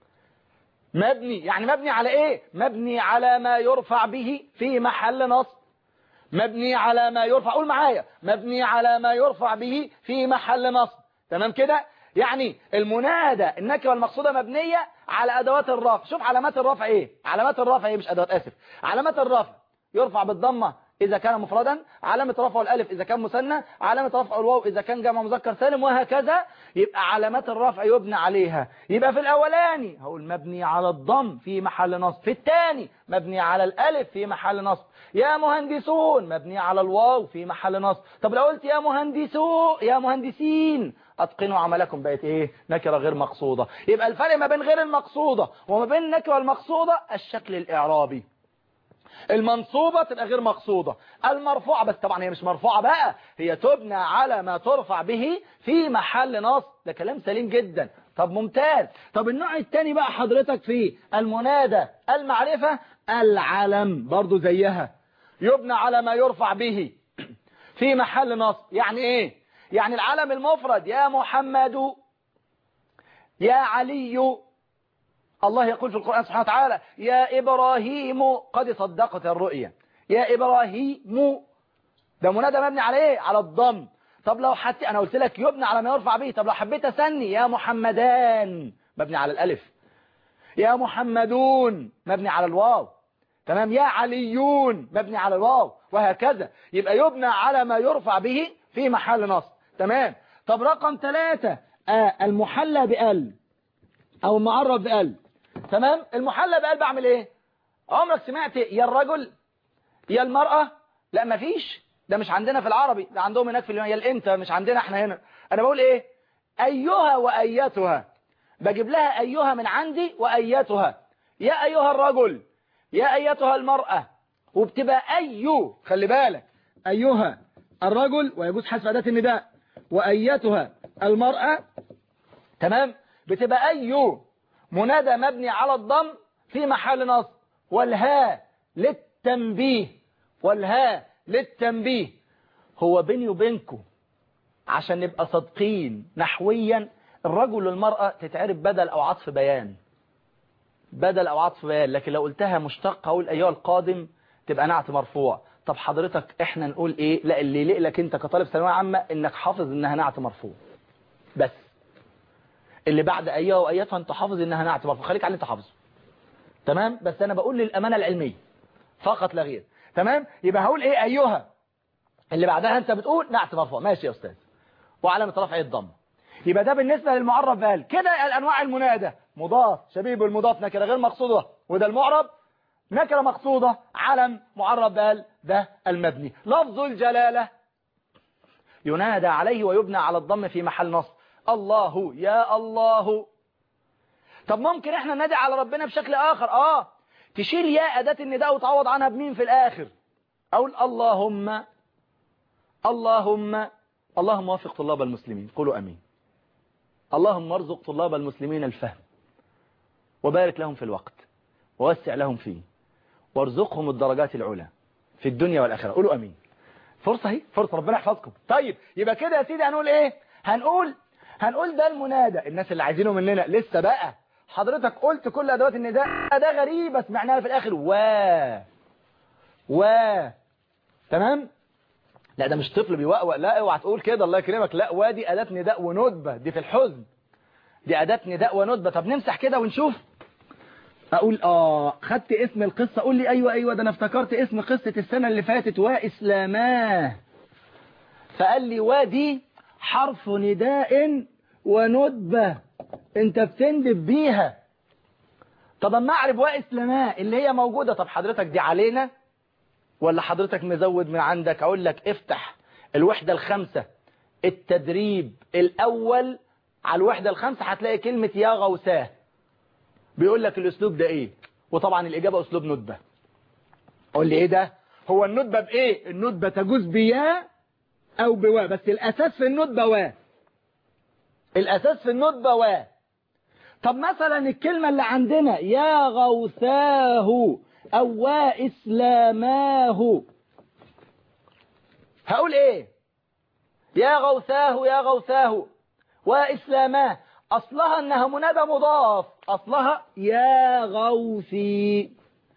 B: مبني يعني مبني على ايه مبني على ما يرفع به في محل نصب مبني على ما يرفع قول معايا مبني على ما يرفع به في محل نصب تمام كده يعني المنادى النكره والمقصوده مبنيه على ادوات الرفع شوف علامات الرفع ايه علامات الرفع ايه مش ادوات اسف علامات الرفع يرفع بالضمه اذا كان مفردا علامه رفعه الالف اذا كان مثنى علامه رفعه الواو اذا كان جمع مذكر سالم وهكذا يبقى علامات الرفع يبنى عليها يبقى في الاولاني هقول مبني على الضم في محل نصب في الثاني مبني على الالف في محل نصب يا مهندسون مبني على الواو في محل نصب طب لو قلت يا مهندسو يا مهندسين اتقنوا عملكم بقت ايه نكره غير مقصوده يبقى الفرق ما بين غير المقصوده وما بين النكره المقصوده الشكل الاعرابي المنصوبة تبقى غير مقصودة المرفوعة بس طبعا هي مش مرفوعة بقى هي تبنى على ما ترفع به في محل نصب ده كلام سليم جدا طب ممتاز طب النوع الثاني بقى حضرتك في المنادى المعرفة العلم برضو زيها يبنى على ما يرفع به في محل نصب يعني ايه يعني العلم المفرد يا محمد يا علي الله يقول في القرآن سبحانه وتعالى يا إبراهيم قد صدقت الرؤيا يا إبراهيم ده منادى مبني على ايه على الضم طب لو حتى انا قلت لك يبنى على ما يرفع به طب لو حبيت اسني يا محمدان مبني على الالف يا محمدون مبني على الواو تمام يا عليون مبني على الواو وهكذا يبقى يبنى على ما يرفع به في محل نصب تمام طب رقم ثلاثة آه المحلى بال او المعرف بال تمام المحلى بال بعمل ايه عمرك سمعت يا الرجل يا المرأة لا مفيش ده مش عندنا في العربي ده عندهم هناك في يا الانت مش عندنا احنا هنا انا بقول ايه ايها وايتها بجيب لها ايها من عندي وايتها يا ايها الرجل يا ايتها المرأة وبتبقى ايو خلي بالك ايها الرجل ويجوز حذف اداه النداء وايتها المرأة تمام بتبقى ايو منادى مبني على الضم في محل نصب والهاء للتنبيه والهاء للتنبيه هو بيني وبينكم عشان نبقى صادقين نحويا الرجل والمرأة تتعرف بدل أو عطف بيان بدل أو عطف بيان لكن لو قلتها مشتق أقول أيها القادم تبقى نعت مرفوع طب حضرتك احنا نقول ايه لا اللي يليق لك انت كطالب ثانويه عامه انك حافظ انها نعت مرفوع بس اللي بعد ايها وايتها انت حافظ انها نعت مرفوع خليك على اللي انت حافظه تمام بس انا بقول للامانه العلميه فقط لا غير تمام يبقى هقول ايه ايها اللي بعدها انت بتقول نعت مرفوع ماشي يا استاذ وعلامه رفع الضم يبقى ده بالنسبه للمعرب قال كده الانواع المنادى مضاف شبيب المضاف نكره غير مقصوده وده المعرب نكره مقصوده علم معرب قال ده المبني لفظ الجلاله ينادى عليه ويبنى على الضم في محل نصب الله يا الله طب ممكن احنا ننادي على ربنا بشكل اخر اه تشيل يا اداه النداء وتعوض عنها بمين في الاخر اقول اللهم اللهم اللهم وفق طلاب المسلمين قولوا امين اللهم ارزق طلاب المسلمين الفهم وبارك لهم في الوقت ووسع لهم فيه وارزقهم الدرجات العلى في الدنيا والآخرة قولوا أمين فرصة هي فرصة ربنا يحفظكم طيب يبقى كده يا سيدي هنقول ايه هنقول هنقول ده المنادى الناس اللي عايزينه مننا لسه بقى حضرتك قلت كل أدوات النداء ده غريبة سمعناها في الآخر و و تمام لا ده مش طفل بيوقوق لا اوعى تقول كده الله يكرمك لا وادي أداة نداء وندبة دي في الحزن دي أداة نداء وندبة طب نمسح كده ونشوف اقول اه خدت اسم القصة قول لي ايوه ايوه ده انا افتكرت اسم قصة السنة اللي فاتت واسلاماه فقال لي وادي حرف نداء وندبة انت بتندب بيها طب اما اعرف واسلاماه اللي هي موجودة طب حضرتك دي علينا ولا حضرتك مزود من عندك اقول لك افتح الوحدة الخامسة التدريب الأول على الوحدة الخامسة هتلاقي كلمة يا غوثاه بيقول لك الأسلوب ده إيه وطبعا الإجابة أسلوب ندبة قول لي إيه ده هو الندبة بإيه الندبة تجوز بيا أو بوا بس الأساس في الندبة وا الأساس في الندبة وا طب مثلا الكلمة اللي عندنا يا غوثاه أو وإسلاماه هقول إيه يا غوثاه يا غوثاه وإسلاماه أصلها أنها منادى مضاف أصلها يا غوثي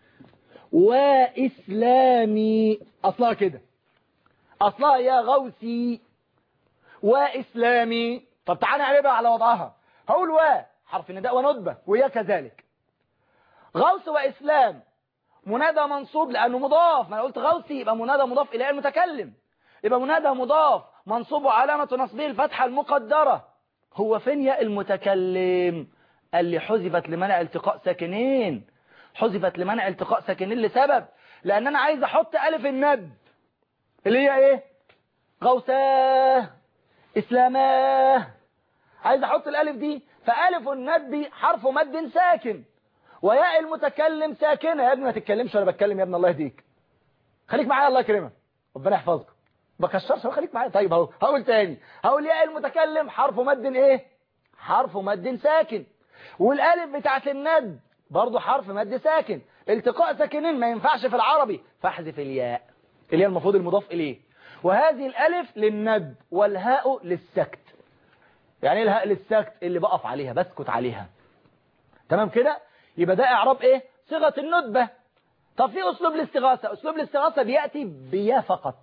B: وإسلامي أصلها كده أصلها يا غوثي وإسلامي طب تعالى نقلبها على وضعها هقول و حرف نداء وندبة ويا كذلك غوث وإسلام منادى منصوب لأنه مضاف ما أنا قلت غوثي يبقى منادى مضاف إلى المتكلم يبقى منادى مضاف منصوب علامة نصبه الفتحة المقدرة هو فين ياء المتكلم قال لي حذفت لمنع التقاء ساكنين حذفت لمنع التقاء ساكنين لسبب لأن أنا عايز أحط ألف الند اللي هي إيه غوثاه إسلاماه عايز أحط الألف دي فألف الند حرف مد ساكن وياء المتكلم ساكنة يا ابني ما تتكلمش ولا بتكلم يا ابني الله يهديك خليك معايا الله يكرمك ربنا يحفظك بكشرش خليك معايا طيب اهو هقول تاني هقول ياء المتكلم حرف مد ايه حرف مد ساكن والالف بتاعت الند برضو حرف مد ساكن التقاء ساكنين ما ينفعش في العربي فاحذف الياء اللي هي المفروض المضاف اليه وهذه الالف للند والهاء للسكت يعني ايه الهاء للسكت اللي بقف عليها بسكت عليها تمام كده يبقى ده اعراب ايه صيغه الندبه طب في اسلوب الاستغاثه اسلوب الاستغاثه بياتي بيا فقط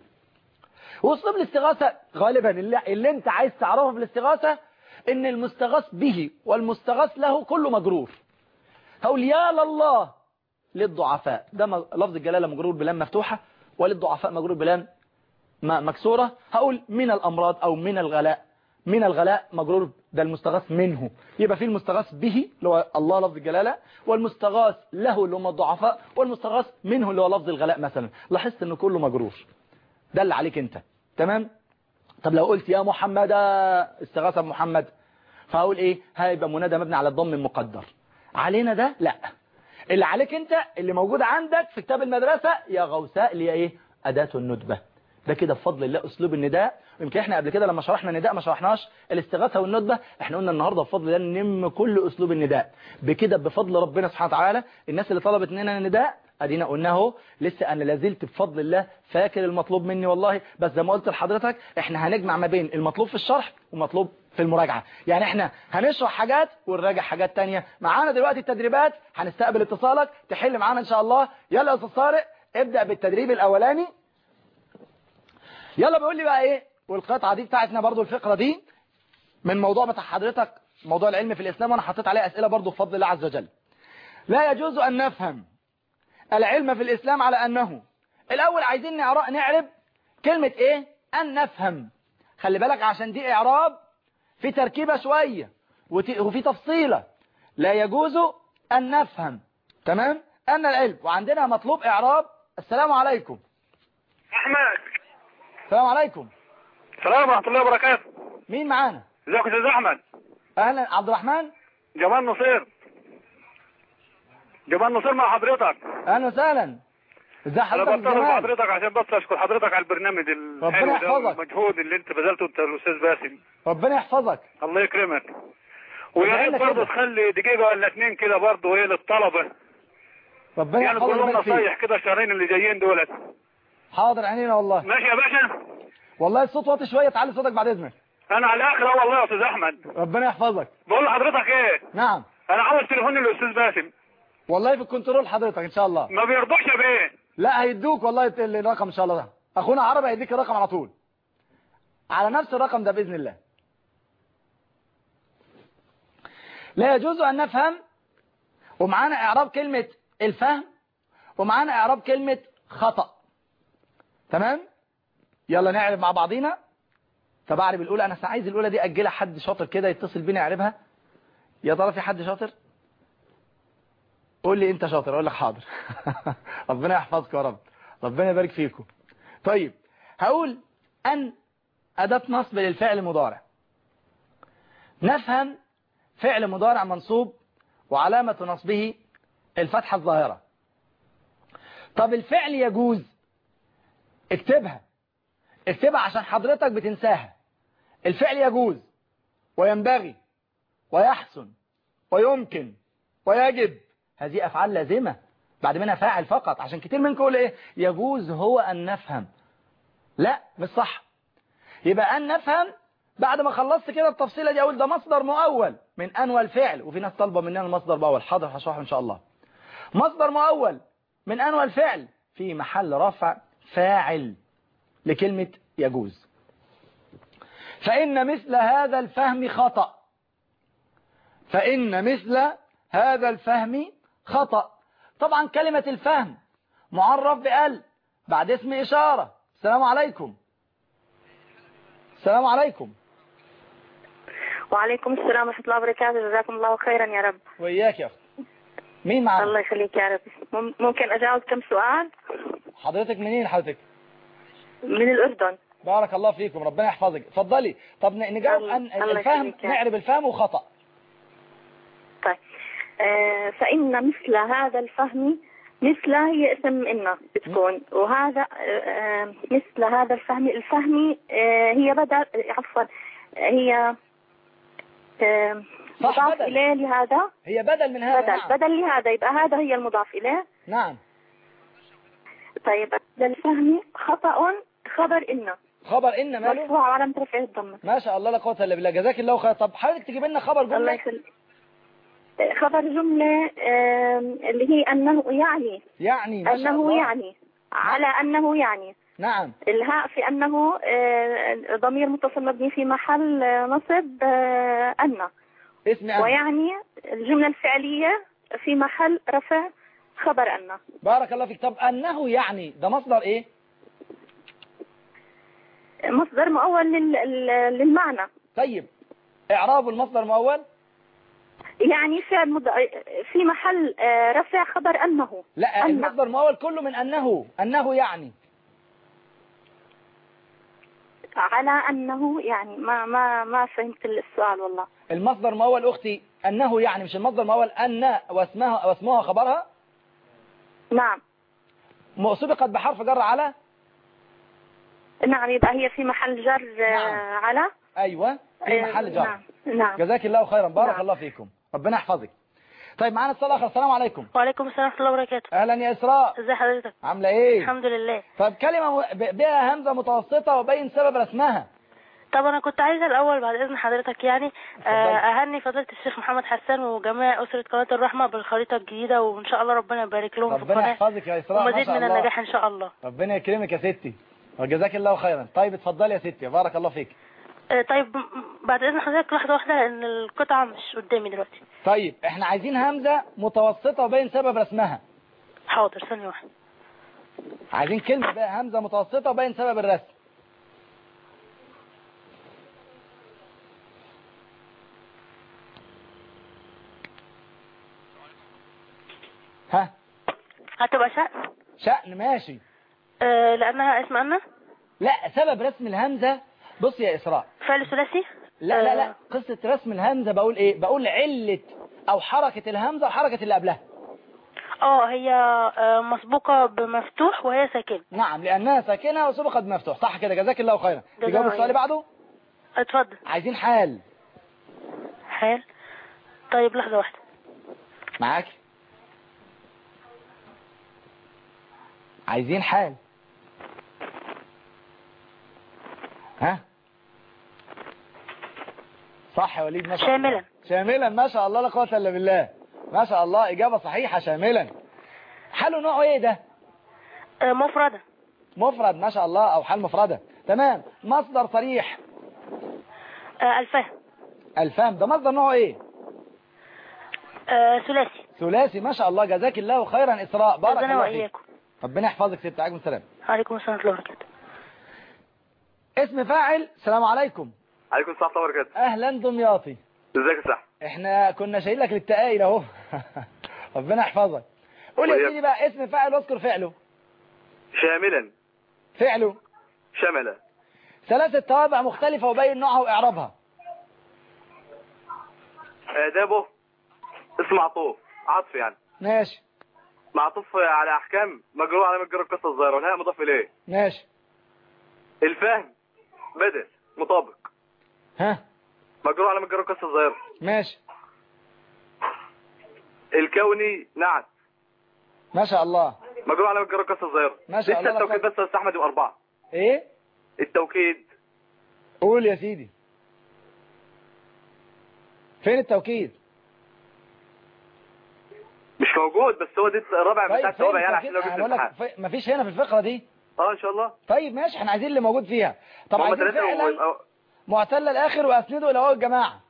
B: واسلوب الاستغاثه غالبا اللي, اللي انت عايز تعرفه في الاستغاثه ان المستغاث به والمستغاث له كله مجرور هقول يا لله للضعفاء ده م- لفظ الجلاله مجرور بلام مفتوحه وللضعفاء مجرور بلام م- مكسوره هقول من الامراض او من الغلاء من الغلاء مجرور ده المستغاث منه يبقى في المستغاث به اللي هو الله لفظ الجلالة والمستغاث له اللي هم الضعفاء والمستغاث منه اللي هو لفظ الغلاء مثلا لاحظت انه كله مجرور ده اللي عليك انت تمام طب لو قلت يا محمد استغاثة بمحمد فهقول ايه هيبقى منادى مبني على الضم المقدر علينا ده لا اللي عليك انت اللي موجود عندك في كتاب المدرسة يا غوثاء اللي هي ايه أداة الندبة ده كده بفضل الله أسلوب النداء يمكن احنا قبل كده لما شرحنا النداء ما شرحناش الاستغاثة والندبة احنا قلنا النهاردة بفضل الله ننم كل أسلوب النداء بكده بفضل ربنا سبحانه وتعالى الناس اللي طلبت مننا النداء ادينا قلنا اهو لسه انا لازلت بفضل الله فاكر المطلوب مني والله بس زي ما قلت لحضرتك احنا هنجمع ما بين المطلوب في الشرح ومطلوب في المراجعة يعني احنا هنشرح حاجات ونراجع حاجات تانية معانا دلوقتي التدريبات هنستقبل اتصالك تحل معانا ان شاء الله يلا يا استاذ طارق ابدأ بالتدريب الاولاني يلا بيقول لي بقى ايه والقطعة دي بتاعتنا برضو الفقرة دي من موضوع بتاع حضرتك موضوع العلم في الإسلام وأنا حطيت عليه أسئلة برضو بفضل الله عز وجل لا يجوز أن نفهم العلم في الإسلام على أنه الأول عايزين نعرب, نعرب كلمة إيه أن نفهم خلي بالك عشان دي إعراب في تركيبة شوية وت- وفي تفصيلة لا يجوز أن نفهم تمام أن العلم وعندنا مطلوب إعراب السلام عليكم
D: احمد
B: السلام عليكم
D: السلام ورحمه الله وبركاته
B: مين معانا
D: ازيك يا استاذ احمد
B: أهلا عبد الرحمن
D: جمال نصير جمال نصير مع حضرتك
B: أهلا وسهلا ازي
D: انا
B: حضرتك
D: بتصل
B: جمال
D: بحضرتك عشان بس اشكر حضرتك على البرنامج الحلو ده
B: يحفظك.
D: والمجهود اللي انت بذلته انت الاستاذ باسم
B: ربنا يحفظك
D: الله يكرمك ويا
B: ادعي
D: ريت
B: لك
D: برضه
B: كده.
D: تخلي دقيقه ولا اتنين كده برضه ايه للطلبه
B: ربنا
D: يعني
B: يحفظك
D: كلهم
B: ويبارك فيك
D: نصايح كده الشهرين اللي جايين دولت
B: حاضر عينينا والله
D: ماشي يا باشا
B: والله الصوت واطي شويه تعلي صوتك بعد اذنك
D: انا على الاخر أهو والله يا استاذ احمد
B: ربنا يحفظك
D: بقول لحضرتك ايه
B: نعم
D: انا عاوز تليفون الاستاذ باسم
B: والله في الكنترول حضرتك ان شاء الله
D: ما بيرضوش يا بيه
B: لا هيدوك والله الت- الرقم ان شاء الله ده اخونا عربي هيديك الرقم على طول على نفس الرقم ده باذن الله لا يجوز ان نفهم ومعانا اعراب كلمه الفهم ومعانا اعراب كلمه خطأ تمام يلا نعرف مع بعضينا طب اعرف الاولى انا عايز الاولى دي اجلها حد شاطر كده يتصل بينا يعرفها يا ترى في حد شاطر قول لي انت شاطر اقول لك حاضر ربنا يحفظك يا رب ربنا يبارك فيكم طيب هقول أن أداة نصب للفعل المضارع نفهم فعل مضارع منصوب وعلامة نصبه الفتحة الظاهرة طب الفعل يجوز اكتبها اكتبها عشان حضرتك بتنساها الفعل يجوز وينبغي ويحسن ويمكن ويجب هذه أفعال لازمة بعد منها فاعل فقط عشان كتير منكم يقول ايه يجوز هو أن نفهم لا مش صح يبقى أن نفهم بعد ما خلصت كده التفصيلة دي أقول ده مصدر مؤول من أن والفعل وفي ناس طالبة مننا المصدر مؤول حاضر هشرحه إن شاء الله مصدر مؤول من أن والفعل في محل رفع فاعل لكلمة يجوز فإن مثل هذا الفهم خطأ فإن مثل هذا الفهم خطأ طبعا كلمة الفهم معرف بأل بعد اسم إشارة السلام عليكم السلام عليكم
E: وعليكم السلام ورحمة الله وبركاته جزاكم الله خيرا يا رب
B: وإياك يا أخت مين معاك
E: الله يخليك يا رب مم- ممكن أجاوب كم سؤال
B: حضرتك منين حضرتك
E: من الأردن
B: بارك الله فيكم ربنا يحفظك اتفضلي طب ن- نجاوب
E: الله-
B: عن
E: الله
B: الفهم
E: يخليك يا
B: نعرب الفهم وخطأ
E: طيب آه فإن مثل هذا الفهم مثل هي اسم إن بتكون وهذا آه آه، مثل هذا الفهم الفهم آه هي بدل عفوا هي آه
B: صح،
E: مضاف
B: بدل.
E: إليه لهذا
B: هي بدل من هذا
E: بدل
B: نعم.
E: بدل لهذا يبقى هذا هي المضاف إليه
B: نعم
E: طيب هذا الفهم خطأ خبر إن
B: خبر إن ماله
E: مرفوع علامة رفعه الضمة
B: ما شاء الله لا قوة إلا بالله جزاك الله خير طب حضرتك تجيب لنا خبر
E: الله
B: جملة
E: يخليك خبر جملة آم، اللي هي أنه يعني
B: يعني ما شاء
E: أنه
B: الله
E: يعني على أنه يعني
B: نعم
E: الهاء في أنه آه، ضمير متصل مبني في محل آه، نصب آه، أن
B: اسم أن
E: ويعني الجملة الفعلية في محل رفع خبر أن
B: بارك الله فيك طب أنه يعني ده مصدر إيه
E: مصدر مؤول لل- لل- للمعنى
B: طيب إعراب المصدر مؤول
E: يعني فعل مد... في محل آه، رفع خبر أنه
B: لا
E: أن.
B: المصدر مؤول كله من أنه أنه يعني
E: على أنه يعني ما ما ما فهمت السؤال والله
B: المصدر مؤول أختي أنه يعني مش المصدر مؤول أن واسمها واسمها خبرها
E: نعم
B: م- سبقت بحرف جر على
E: نعم يبقى هي في محل جر آه،
B: نعم.
E: على
B: أيوة في
E: آه،
B: محل جر
E: نعم نعم
B: جزاك الله خيرا بارك
E: نعم.
B: الله فيكم ربنا يحفظك طيب معانا اتصال آخر السلام عليكم
F: وعليكم السلام ورحمة الله وبركاته
B: أهلا يا إسراء
F: ازي حضرتك
B: عاملة إيه
F: الحمد لله
B: طيب كلمة م- ب- بها همزة متوسطة وبين سبب رسمها
F: طب انا كنت عايزة الاول بعد اذن حضرتك يعني
B: اتفضلي.
F: آه، اهني فضيلة الشيخ محمد حسان وجميع اسرة قناة الرحمة بالخريطة الجديدة وان شاء الله ربنا يبارك لهم في
B: ربنا
F: القناة
B: يحفظك يا إسراء ما
F: ومزيد
B: شاء
F: من
B: الله
F: النجاح ان شاء الله
B: ربنا يكرمك يا ستي وجزاك الله خيرا طيب اتفضلي يا ستي بارك الله فيك
F: آه، طيب م- بعد اذن حضرتك لحظة واحدة ان القطعة مش قدامي دلوقتي
B: طيب احنا عايزين همزة متوسطة وبين سبب رسمها
F: حاضر ثانية واحدة
B: عايزين كلمة بقى همزة متوسطة وبين سبب الرسم ها
F: هتبقى شأن
B: شأن ماشي
F: آه، لانها اسم أنا
B: لا سبب رسم الهمزة بص يا إسراء
F: فعل ثلاثي
B: لا لا
F: آه،
B: لا قصة رسم الهمزة بقول ايه بقول علة او حركة الهمزة وحركة اللي قبلها
F: اه هي آه، مسبوقة بمفتوح وهي ساكنة
B: نعم لانها ساكنة وسبقت بمفتوح صح كده جزاك الله خيرا
F: جزاك
B: تجاوب
F: الله
B: السؤال اللي بعده
F: اتفضل
B: عايزين حال
F: حال طيب لحظة واحدة
B: معاك عايزين حال ها صح يا وليد ما شاء الله
F: شاملا.
B: شاملا ما شاء الله لا قوه الا بالله ما شاء الله اجابه صحيحه شاملا حاله نوعه ايه ده
F: آه، مفردة
B: مفرد ما شاء الله او حال مفرده تمام مصدر صريح
F: آه، الفهم
B: الفهم ده مصدر نوعه ايه
F: آه، ثلاثي
B: ثلاثي ما شاء الله جزاك الله خيرا اسراء بارك
F: ربنا
B: الله فيك
F: وإياكم
B: ربنا يحفظك ست عليكم السلام
F: عليكم السلام ورحمة الله وبركاته
B: اسم فاعل السلام عليكم
D: عليكم السلام ورحمه الله وبركاته
B: اهلا دمياطي
D: ازيك يا صاحبي
B: احنا كنا شايلين لك للتقايل اهو ربنا يحفظك قول يا
D: وياك.
B: سيدي بقى اسم فاعل واذكر فعله
D: شاملا
B: فعله
D: شمل
B: ثلاثة توابع مختلفة وبين نوعها وإعرابها
D: آدابه اسم معطوف عطف يعني
B: ماشي
D: معطوف على أحكام مجرور على مجرى القصة الظاهرة والهاء مضاف إليه
B: ماشي
D: الفهم بدل مطابق
B: ها
D: مجرور على مجرى القصة الظاهرة
B: ماشي
D: الكوني نعت
B: ما شاء الله
D: مجرور على مجرى القصة الظاهرة
B: ما شاء
D: لسه
B: الله
D: التوكيد
B: لقد-
D: بس يا أستاذ أحمد يبقى أربعة
B: ايه
D: التوكيد
B: قول يا سيدي فين التوكيد
D: مش موجود بس هو دي الرابع بتاع
B: طيب فين
D: التوابع يعني عشان
B: التوكيد
D: لو
B: أنا
D: جبت
B: بقول لك
D: الامتحان
B: في... مفيش هنا في الفقرة دي
D: اه ان شاء الله
B: طيب ماشي احنا عايزين اللي موجود فيها طب
D: هم
B: عايزين
D: ثلاثة
B: فعلا
D: ويبقى-
B: معتل الاخر واسنده الى واو الجماعة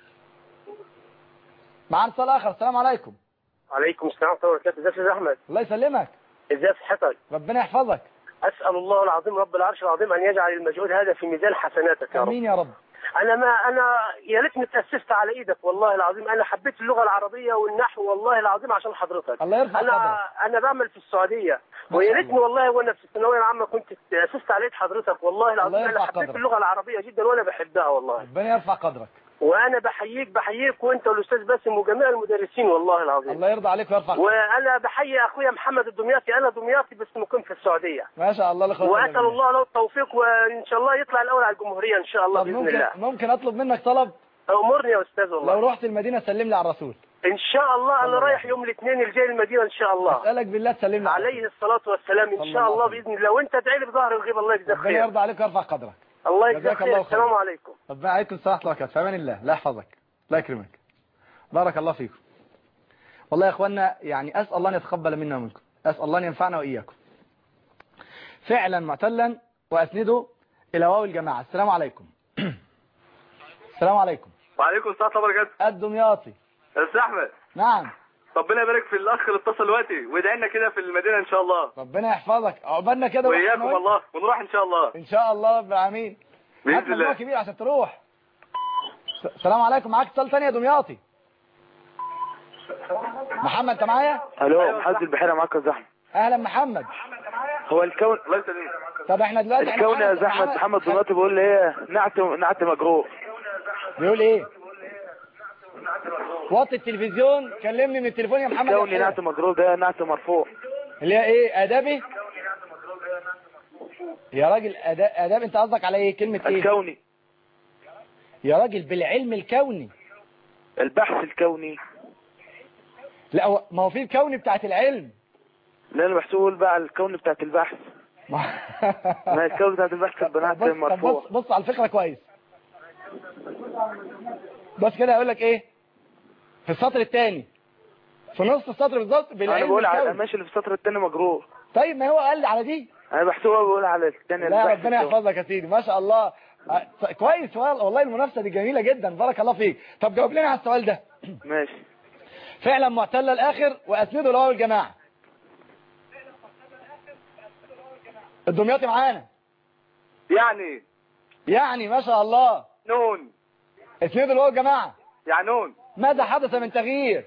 B: معانا اتصال اخر السلام عليكم
G: عليكم السلام ورحمة الله وبركاته ازيك يا استاذ احمد
B: الله يسلمك
G: ازاي صحتك
B: ربنا يحفظك
G: اسال الله العظيم رب العرش العظيم ان يجعل المجهود هذا في ميزان حسناتك يا رب
B: امين يا رب
G: انا ما انا يا ريتني اتاسست على ايدك والله العظيم انا حبيت اللغه العربيه والنحو والله العظيم عشان حضرتك
B: الله يرفع
G: انا
B: قدرك
G: انا بعمل في السعوديه
B: ما
G: ويا
B: شاء
G: ريتني
B: الله.
G: والله وانا في الثانويه العامه كنت اتاسست على ايد حضرتك والله العظيم
B: يرفع
G: انا حبيت
B: قدرك.
G: اللغه العربيه جدا وانا بحبها والله
B: ربنا يرفع قدرك
G: وانا بحييك بحييك وانت والاستاذ باسم وجميع المدرسين والله العظيم
B: الله يرضى عليك ويرفع قدرك
G: وانا بحيي اخويا محمد الدمياطي انا دمياطي بس مقيم في السعوديه
B: ما شاء الله لك
G: واسال الله له التوفيق وان شاء الله يطلع الاول على الجمهوريه ان شاء الله
B: طب
G: باذن
B: ممكن
G: الله
B: ممكن اطلب منك طلب
G: امرني يا استاذ
B: لو
G: والله
B: رحت المدينة سلم لي على الرسول
G: ان شاء الله
B: صلى
G: انا
B: الله
G: رايح
B: عليه
G: يوم الاثنين الجاي المدينه ان شاء الله
B: اسالك بالله تسلم لي على
G: عليه الصلاه والسلام
B: صلى
G: ان شاء
B: الله
G: الله
B: عليه
G: باذن الله وانت ادعي لي بظهر الغيب الله يجزاك
B: ربنا
G: خير
B: يرضى عليك ويرفع قدرك
G: الله يجزاك
B: جزاك الله
G: خير
B: خير.
G: السلام عليكم
B: ربنا عليكم السلام ورحمه الله وبركاته في امان الله لا يحفظك لا يكرمك بارك الله فيكم والله يا اخوانا يعني اسال الله ان يتقبل منا ومنكم اسال الله ان ينفعنا واياكم فعلا معتلا واسنده الى واو الجماعه السلام عليكم السلام عليكم
D: وعليكم السلام ورحمة الله وبركاته
B: الدمياطي
D: يا أستاذ أحمد
B: نعم
D: ربنا يبارك في الأخ اللي اتصل دلوقتي ويدعي لنا كده في المدينة إن شاء الله
B: ربنا يحفظك عقبالنا كده وإحنا
D: وإياكم
B: وإنت.
D: والله ونروح إن شاء الله
B: ان شاء الله رب العالمين
D: بإذن
B: هات مجموع
D: الله.
B: كبير عشان تروح س- السلام عليكم معاك اتصال تاني يا دمياطي محمد انت معايا
G: الو
D: أيوة،
G: محمد
D: صح.
G: البحيره معاك يا زحمه
B: اهلا محمد
G: هو الكون
D: الله يسلمك
B: طب احنا دلوقتي إحنا
G: الكون يا
B: محمد-
G: زحمه محمد دلوقتي بيقول لي ايه نعت نعت مجروح
B: بيقول ايه وطي التلفزيون كلمني من التليفون يا محمد يا
G: الكون
B: بحيرة.
G: نعت مجروح ده نعت مرفوع
B: اللي هي ايه ادابي يا راجل اداب, أداب انت قصدك على ايه كلمة ايه
G: الكوني
B: يا راجل بالعلم الكوني
G: البحث الكوني
B: لا هو- ما هو في الكوني بتاعت العلم
G: لا انا بحسول بقى على الكون بتاعت البحث
B: ما
G: ما الكون بتاعت البحث البنات
B: بص, طب
G: مرفوع
B: بص, بص على الفكرة كويس بس كده هقول لك ايه في السطر الثاني في نص السطر بالظبط
G: انا
B: بالعلم
G: بقول على
B: الكوني
G: ماشي اللي في السطر الثاني مجروح
B: طيب ما هو قال لي على دي
G: انا بحسول بقول على الثاني
B: لا
G: البحث
B: ربنا
G: الكوني.
B: يحفظك يا سيدي ما شاء الله أه، كويس والله والله المنافسة دي جميلة جدا بارك الله فيك طب جاوب لنا على السؤال ده
G: ماشي
B: فعلا معتل الاخر واسنده لواو الجماعة الدمياطي معانا
D: يعني
B: يعني ما شاء الله
D: نون
B: اسنده لواو الجماعة
D: يعني نون
B: ماذا حدث من تغيير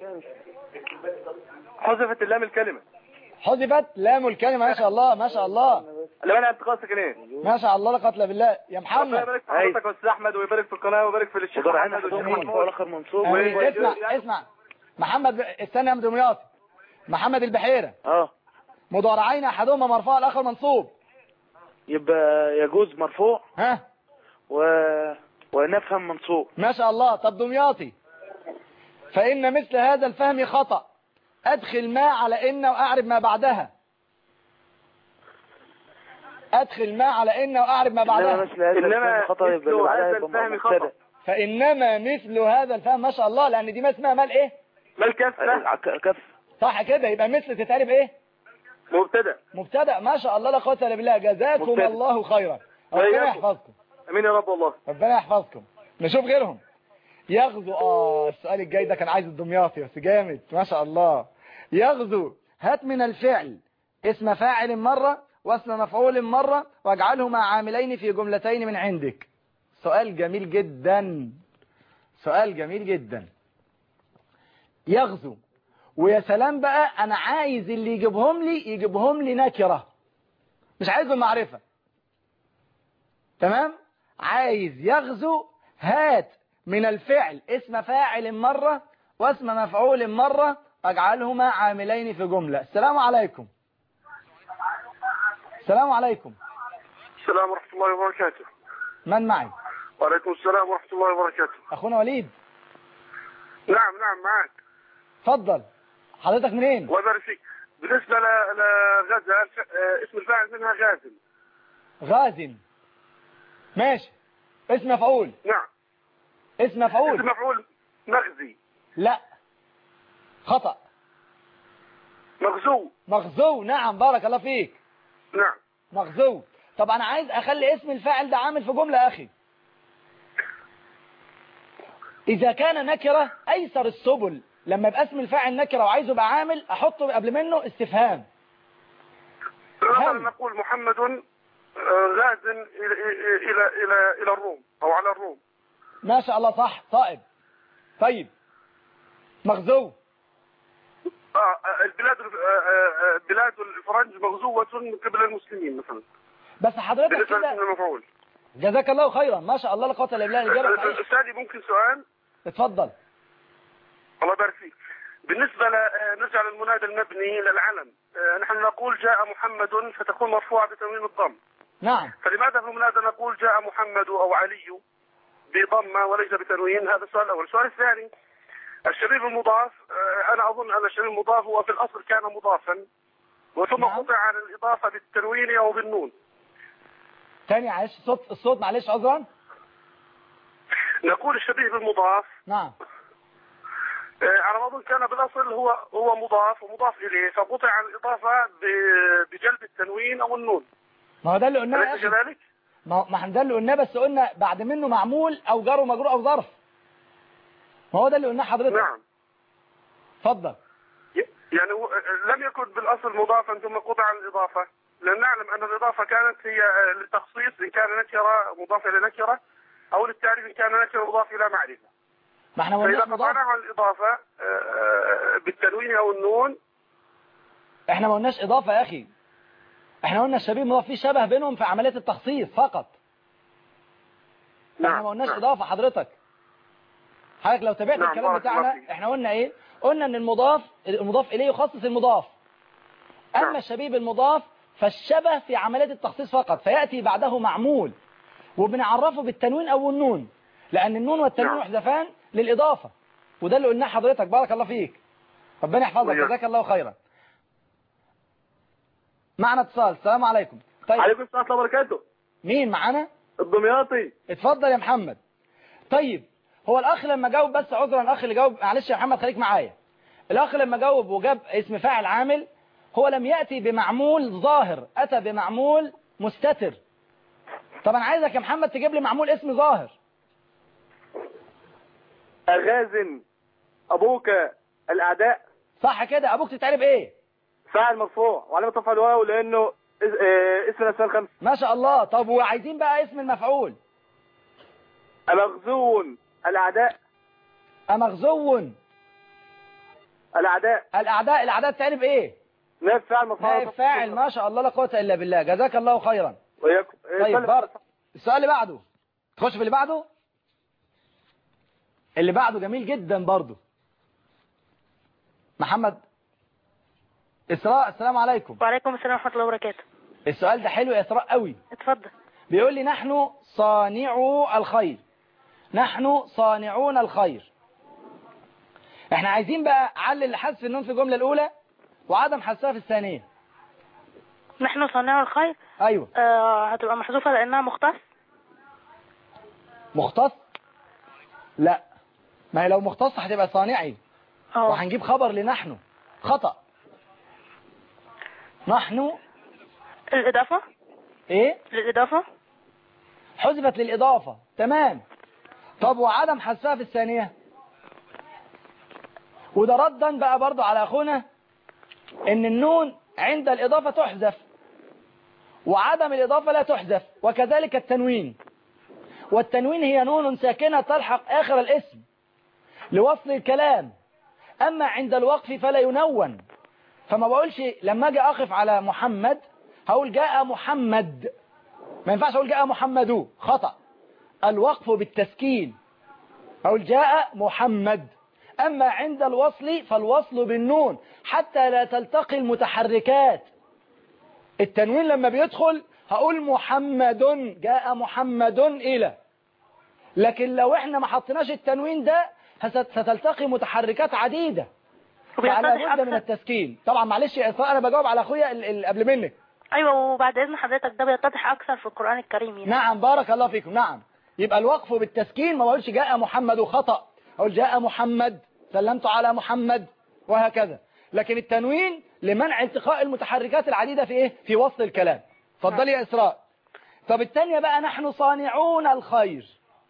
D: حذفت اللام الكلمة
B: حذفت لام الكلمة ما شاء الله ما شاء الله
D: اللي انا انتقال ساكنين
B: ما شاء الله لا قتل بالله يا
D: ربنا
B: محمد
D: يبارك في حضرتك يا أستاذ أحمد ويبارك في القناة ويبارك في الشيخ
G: ودور عين
D: محمد والشيخ
G: حدهم مرفوع
D: محمود
G: الاخر منصوب
B: آمين.
D: و-
B: اسمع
D: يعني-
B: اسمع محمد ب... استنى يا دمياطي محمد البحيرة
G: اه
B: مضارعين احدهما مرفوع الاخر منصوب
G: يبقى يجوز مرفوع
B: ها
G: و... ونفهم منصوب
B: ما شاء الله طب دمياطي فإن مثل هذا الفهم خطأ أدخل ما على إن وأعرب ما بعدها أدخل ما على إن وأعرب ما
G: انما
B: بعدها
G: مثل هذا
D: إنما
G: الفهم خطأ يبقى
D: مثل
G: اللي بعدها
D: هذا
G: يبقى
D: الفهم
G: مبتدأ.
D: خطأ.
B: فإنما مثل هذا الفهم ما شاء الله لأن دي ما اسمها مال إيه
D: ما الكسرة
G: ك- كف
B: صح كده يبقى مثل تتعرب إيه
D: مبتدأ
B: مبتدأ ما شاء الله لا قوة إلا بالله جزاكم
G: مبتدأ.
B: الله خيرا ربنا
D: وإياكم.
B: يحفظكم
D: امين يا رب والله
B: ربنا يحفظكم نشوف غيرهم يغزو اه السؤال الجاي ده كان عايز الدمياطي بس جامد ما شاء الله يغزو هات من الفعل اسم فاعل مرة واسم مفعول مرة واجعله مع عاملين في جملتين من عندك سؤال جميل جدا سؤال جميل جدا يغزو ويا سلام بقى انا عايز اللي يجيبهم لي يجيبهم لي نكرة مش عايزه معرفة تمام عايز يغزو هات من الفعل اسم فاعل مرة واسم مفعول مرة اجعلهما عاملين في جملة السلام عليكم السلام عليكم
D: السلام ورحمة الله وبركاته
B: من معي
D: وعليكم السلام ورحمة الله وبركاته
B: اخونا وليد
D: نعم نعم معك
B: اتفضل حضرتك منين
D: الله يبارك فيك بالنسبة ل- لغزة الف- آه، اسم الفاعل منها غازل
B: غازم ماشي اسم مفعول
D: نعم
B: اسم
D: اسم
B: مفعول
D: مفعول مغزي
B: لا خطأ
D: مغزو
B: مغزو نعم بارك الله فيك
D: نعم
B: مغزو طب انا عايز اخلي اسم الفاعل ده عامل في جملة يا اخي اذا كان نكرة ايسر السبل لما يبقى اسم الفاعل نكرة وعايزه يبقى عامل احطه قبل منه استفهام
D: مثلا
B: هل-
D: نقول محمد آه، غاز إلى إلى إلى إلى الروم أو على الروم
B: ما شاء الله صح صائب طيب مغزو
D: آه، آه، البلاد آه، آه، آه، بلاد الفرنج مغزوة من قبل المسلمين مثلا
B: بس حضرتك
D: بالنسبة
B: كده
D: لاسم المفعول
B: جزاك الله خيرا ما شاء الله لا قوه الا بالله الاجابه صحيحه
D: أستاذي ممكن سؤال
B: اتفضل
D: الله يبارك فيك بالنسبة ل- آه، نرجع للمنادى المبني للعلم آه، نحن نقول جاء محمد فتكون مرفوعة بتنوين الضم
B: نعم
D: فلماذا في المنادى نقول جاء محمد أو علي بضمة وليس بتنوين هذا السؤال الأول السؤال الثاني الشبيب المضاف آه، أنا أظن أن الشبيب المضاف هو في الأصل كان مضافا وثم
B: نعم.
D: قطع عن الإضافة بالتنوين أو بالنون
B: تاني معلش الصوت الصوت معلش عذرا
D: نقول الشبيه بالمضاف
B: نعم
D: آه، على ما أظن كان بالأصل هو هو مضاف ومضاف إليه فقطع عن الإضافة ب- بجلب التنوين أو النون
B: ما هو ده اللي قلناه يا
D: أليس
B: اخي
D: كذلك؟
B: ما هو- ما احنا ده اللي قلناه بس قلنا بعد منه معمول او جار ومجرور او ظرف ما هو ده اللي قلناه حضرتك
D: نعم
B: اتفضل
D: ي- يعني هو لم يكن بالأصل مضافا ثم قطع عن الإضافة لأن نعلم أن الإضافة كانت هي آه، للتخصيص إن كان نكرة مضاف إلى نكرة أو للتعريف إن كان نكرة مضاف إلى معرفة
B: ما احنا ما
D: فإذا
B: قلناش مضاف
D: قطعنا عن الإضافة آه، آه، بالتنوين أو النون
B: احنا ما قلناش اضافه يا اخي احنا قلنا الشبيه مضاف فيه شبه بينهم في عمليه التخصيص فقط احنا
D: نعم،
B: ما قلناش
D: نعم.
B: اضافه حضرتك حضرتك لو تابعت
D: نعم،
B: الكلام
D: بارك الله
B: بتاعنا
D: فيك.
B: احنا قلنا ايه قلنا ان المضاف المضاف اليه يخصص المضاف اما
D: نعم.
B: الشبيه بالمضاف فالشبه في عمليه التخصيص فقط فياتي بعده معمول وبنعرفه بالتنوين او النون لان النون والتنوين
D: نعم.
B: محذفان للاضافه وده اللي قلناه حضرتك بارك الله فيك ربنا يحفظك
D: وإياك.
B: جزاك الله خيرا معنا اتصال السلام عليكم طيب
D: عليكم السلام ورحمة الله وبركاته
B: مين معانا
D: الدمياطي
B: اتفضل يا محمد طيب هو الاخ لما جاوب بس عذرا الاخ اللي جاوب معلش يا محمد خليك معايا الاخ لما جاوب وجاب اسم فاعل عامل هو لم ياتي بمعمول ظاهر اتى بمعمول مستتر طب انا عايزك يا محمد تجيب لي معمول اسم ظاهر
D: أغازن أبوك الأعداء
B: صح كده ابوك تتعرب ايه
D: فاعل مرفوع وعلامة رفع الواو لأنه اس- آه، اسم الأسماء الخمسة
B: ما شاء الله طب وعايزين بقى اسم المفعول
D: مغزو الأعداء
B: امغزو
D: الأعداء
B: الاعداء الاعداء تتعرب ايه
D: نائب فاعل مرفوع
B: نائب فاعل ما شاء الله لا قوه الا بالله جزاك الله خيرا
D: وإياكم
B: طيب بارك السؤال اللي بعده تخش في اللي بعده اللي بعده جميل جدا برضه محمد إسراء السلام عليكم
F: وعليكم السلام ورحمة الله وبركاته
B: السؤال ده حلو يا إسراء قوي
F: اتفضل
B: بيقول لي نحن صانعو الخير نحن صانعون الخير احنا عايزين بقى علل حذف النون في الجملة الأولى وعدم حذفها في الثانية
F: نحن صانعو الخير
B: أيوه
F: آه هتبقى محذوفة لأنها مختص
B: مختص لا ما هي لو مختص هتبقى صانعي
F: اه
B: وهنجيب خبر لنحن خطأ نحن
F: الإضافة
B: ايه
F: الإضافة
B: حذفت للإضافة تمام طب وعدم حذفها في الثانية وده ردا بقى برضو على أخونا إن النون عند الإضافة تحذف وعدم الإضافة لا تحذف وكذلك التنوين والتنوين هي نون ساكنة تلحق آخر الاسم لوصل الكلام أما عند الوقف فلا ينون فما بقولش لما أجي أقف على محمد هقول جاء محمد ما ينفعش اقول جاء محمد خطأ الوقف بالتسكين اقول جاء محمد اما عند الوصل فالوصل بالنون حتى لا تلتقي المتحركات التنوين لما بيدخل هقول محمد جاء محمد إلى لكن لو احنا ما حطيناش التنوين ده هست- ستلتقي متحركات عديدة فعلى
F: وبيتضح
B: بد من
F: أكثر
B: التسكين طبعا معلش يا إسراء أنا بجاوب على أخويا ال- اللي قبل منك
F: أيوة وبعد إذن حضرتك ده بيتضح أكثر في القرآن الكريم يعني.
B: نعم بارك الله فيكم نعم يبقى الوقف بالتسكين ما بقولش جاء محمد خطأ أقول جاء محمد سلمت على محمد وهكذا لكن التنوين لمنع التقاء المتحركات العديدة في إيه؟ في وسط الكلام اتفضلي يا إسراء طب الثانية بقى نحن صانعون الخير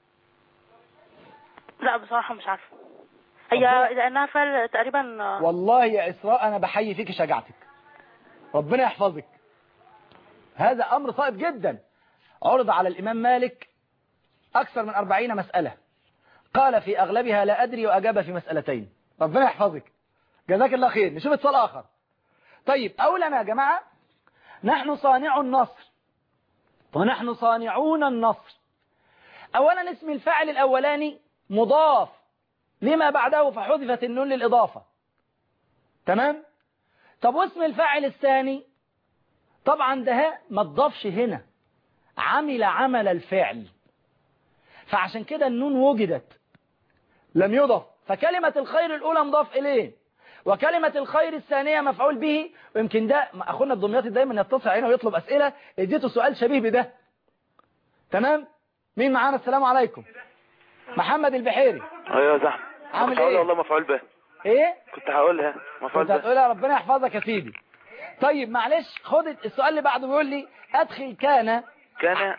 F: لا بصراحة مش عارفة هي لأنها فعل تقريبا
B: والله يا إسراء أنا بحيي فيك شجاعتك ربنا يحفظك هذا أمر صائب جدا عرض على الإمام مالك أكثر من أربعين مسألة قال في أغلبها لا أدري وأجاب في مسألتين ربنا يحفظك جزاك الله خير نشوف اتصال آخر طيب أولا يا جماعة نحن صانع النصر ونحن صانعون النصر أولا اسم الفاعل الأولاني مضاف لما بعده فحذفت النون للإضافة تمام طب واسم الفاعل الثاني طبعا ده ما تضافش هنا عمل عمل الفعل فعشان كده النون وجدت لم يضف فكلمة الخير الأولى مضاف إليه وكلمة الخير الثانية مفعول به ويمكن ده أخونا الدمياطي دايما يتصل علينا ويطلب أسئلة اديته سؤال شبيه بده تمام مين معانا السلام عليكم محمد البحيري
H: ايوه يا زحمه
B: عامل
H: كنت هقولها
B: إيه؟
H: والله مفعول به
B: ايه
H: كنت هقولها مفعول
B: كنت
H: به
B: هتقولها ربنا يحفظك يا سيدي طيب معلش خد السؤال اللي بعده بيقول لي ادخل كان
H: كان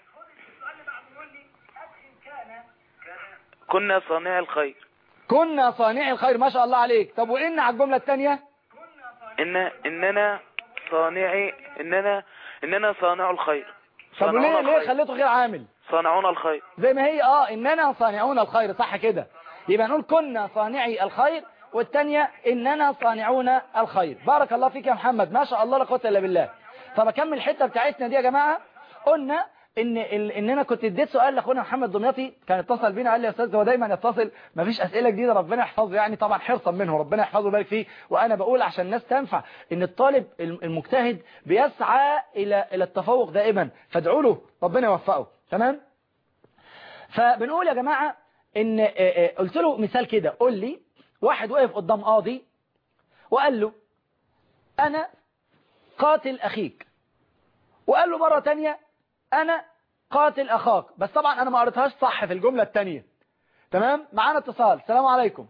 H: كنا صانع الخير
B: كنا صانعي الخير ما شاء الله عليك طب وإن على الجملة الثانية
H: ان اننا صانعي اننا اننا صانع الخير
B: طب
H: صانعون
B: وليه ليه
H: الخير
B: خليته غير عامل
H: صانعون الخير
B: زي ما هي اه اننا صانعون الخير صح كده يبقى نقول كنا صانعي الخير والثانية اننا صانعون الخير بارك الله فيك يا محمد ما شاء الله لا قوه الا بالله طب اكمل الحته بتاعتنا دي يا جماعه قلنا ان ال... ان انا كنت اديت سؤال لاخونا محمد دمياطي كان اتصل بينا قال لي يا استاذ هو دايما يتصل مفيش اسئله جديده ربنا يحفظه يعني طبعا حرصا منه ربنا يحفظه ويبارك فيه وانا بقول عشان الناس تنفع ان الطالب الم- المجتهد بيسعى الى الى التفوق دائما فادعوا له ربنا يوفقه تمام فبنقول يا جماعة ان آه، آه، قلت له مثال كده قول لي واحد وقف قدام قاضي وقال له انا قاتل اخيك وقال له مرة تانية انا قاتل اخاك بس طبعا انا ما قريتهاش صح في الجملة التانية تمام معانا اتصال السلام عليكم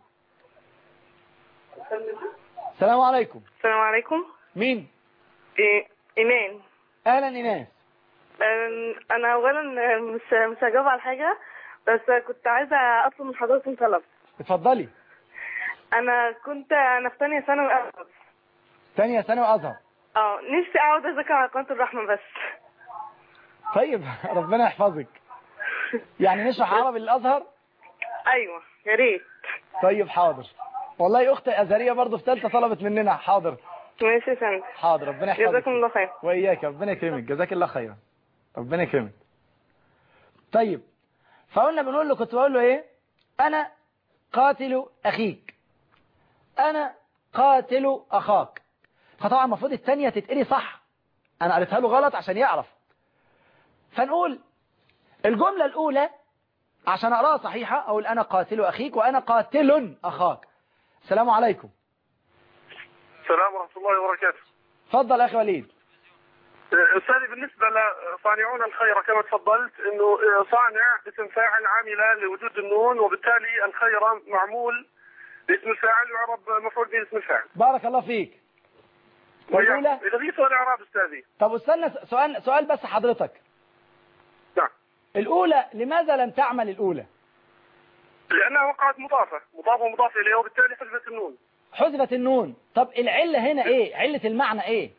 B: السلام عليكم
I: السلام عليكم
B: مين
I: إيه إيمان
B: اهلا ايناس
I: أم، أنا أولا مش مش هجاوب على حاجة بس كنت عايزة أطلب من حضرتك طلب
B: اتفضلي
I: أنا كنت أنا في تانية ثانوي أزهر
B: ثانية ثانوي ازهر
I: اه نفسي أقعد أذاكر على قناة الرحمة بس
B: طيب ربنا يحفظك يعني نشرح عربي للازهر
I: أيوة يا ريت
B: طيب حاضر والله اختي ازهريه برضه في ثالثه طلبت مننا حاضر
I: ماشي يا فندم
B: حاضر ربنا يحفظك
I: جزاكم الله خير
B: واياك ربنا يكرمك جزاك الله خيرا ربنا يكرمك طيب فقلنا بنقول له كنت بقول له ايه انا قاتل اخيك انا قاتل اخاك فطبعا المفروض الثانيه تتقري صح انا قريتها له غلط عشان يعرف فنقول الجمله الاولى عشان اقراها صحيحه اقول انا قاتل اخيك وانا قاتل اخاك السلام عليكم
D: السلام ورحمة الله وبركاته
B: اتفضل يا اخي وليد
D: أستاذي بالنسبة لصانعون الخير كما تفضلت أنه صانع اسم فاعل عامل لوجود النون وبالتالي الخير معمول باسم الفاعل ويعرب مفعول به اسم الفاعل
B: بارك الله فيك والأولى
D: إذا في سؤال إعراب أستاذي
B: طب استنى سؤال سؤال بس حضرتك
D: نعم
B: الأولى لماذا لم تعمل الأولى
D: لأنها وقعت مضافة مضافة ومضاف إليها وبالتالي حذفت النون
B: حذفت النون طب العلة هنا ايه علة المعنى ايه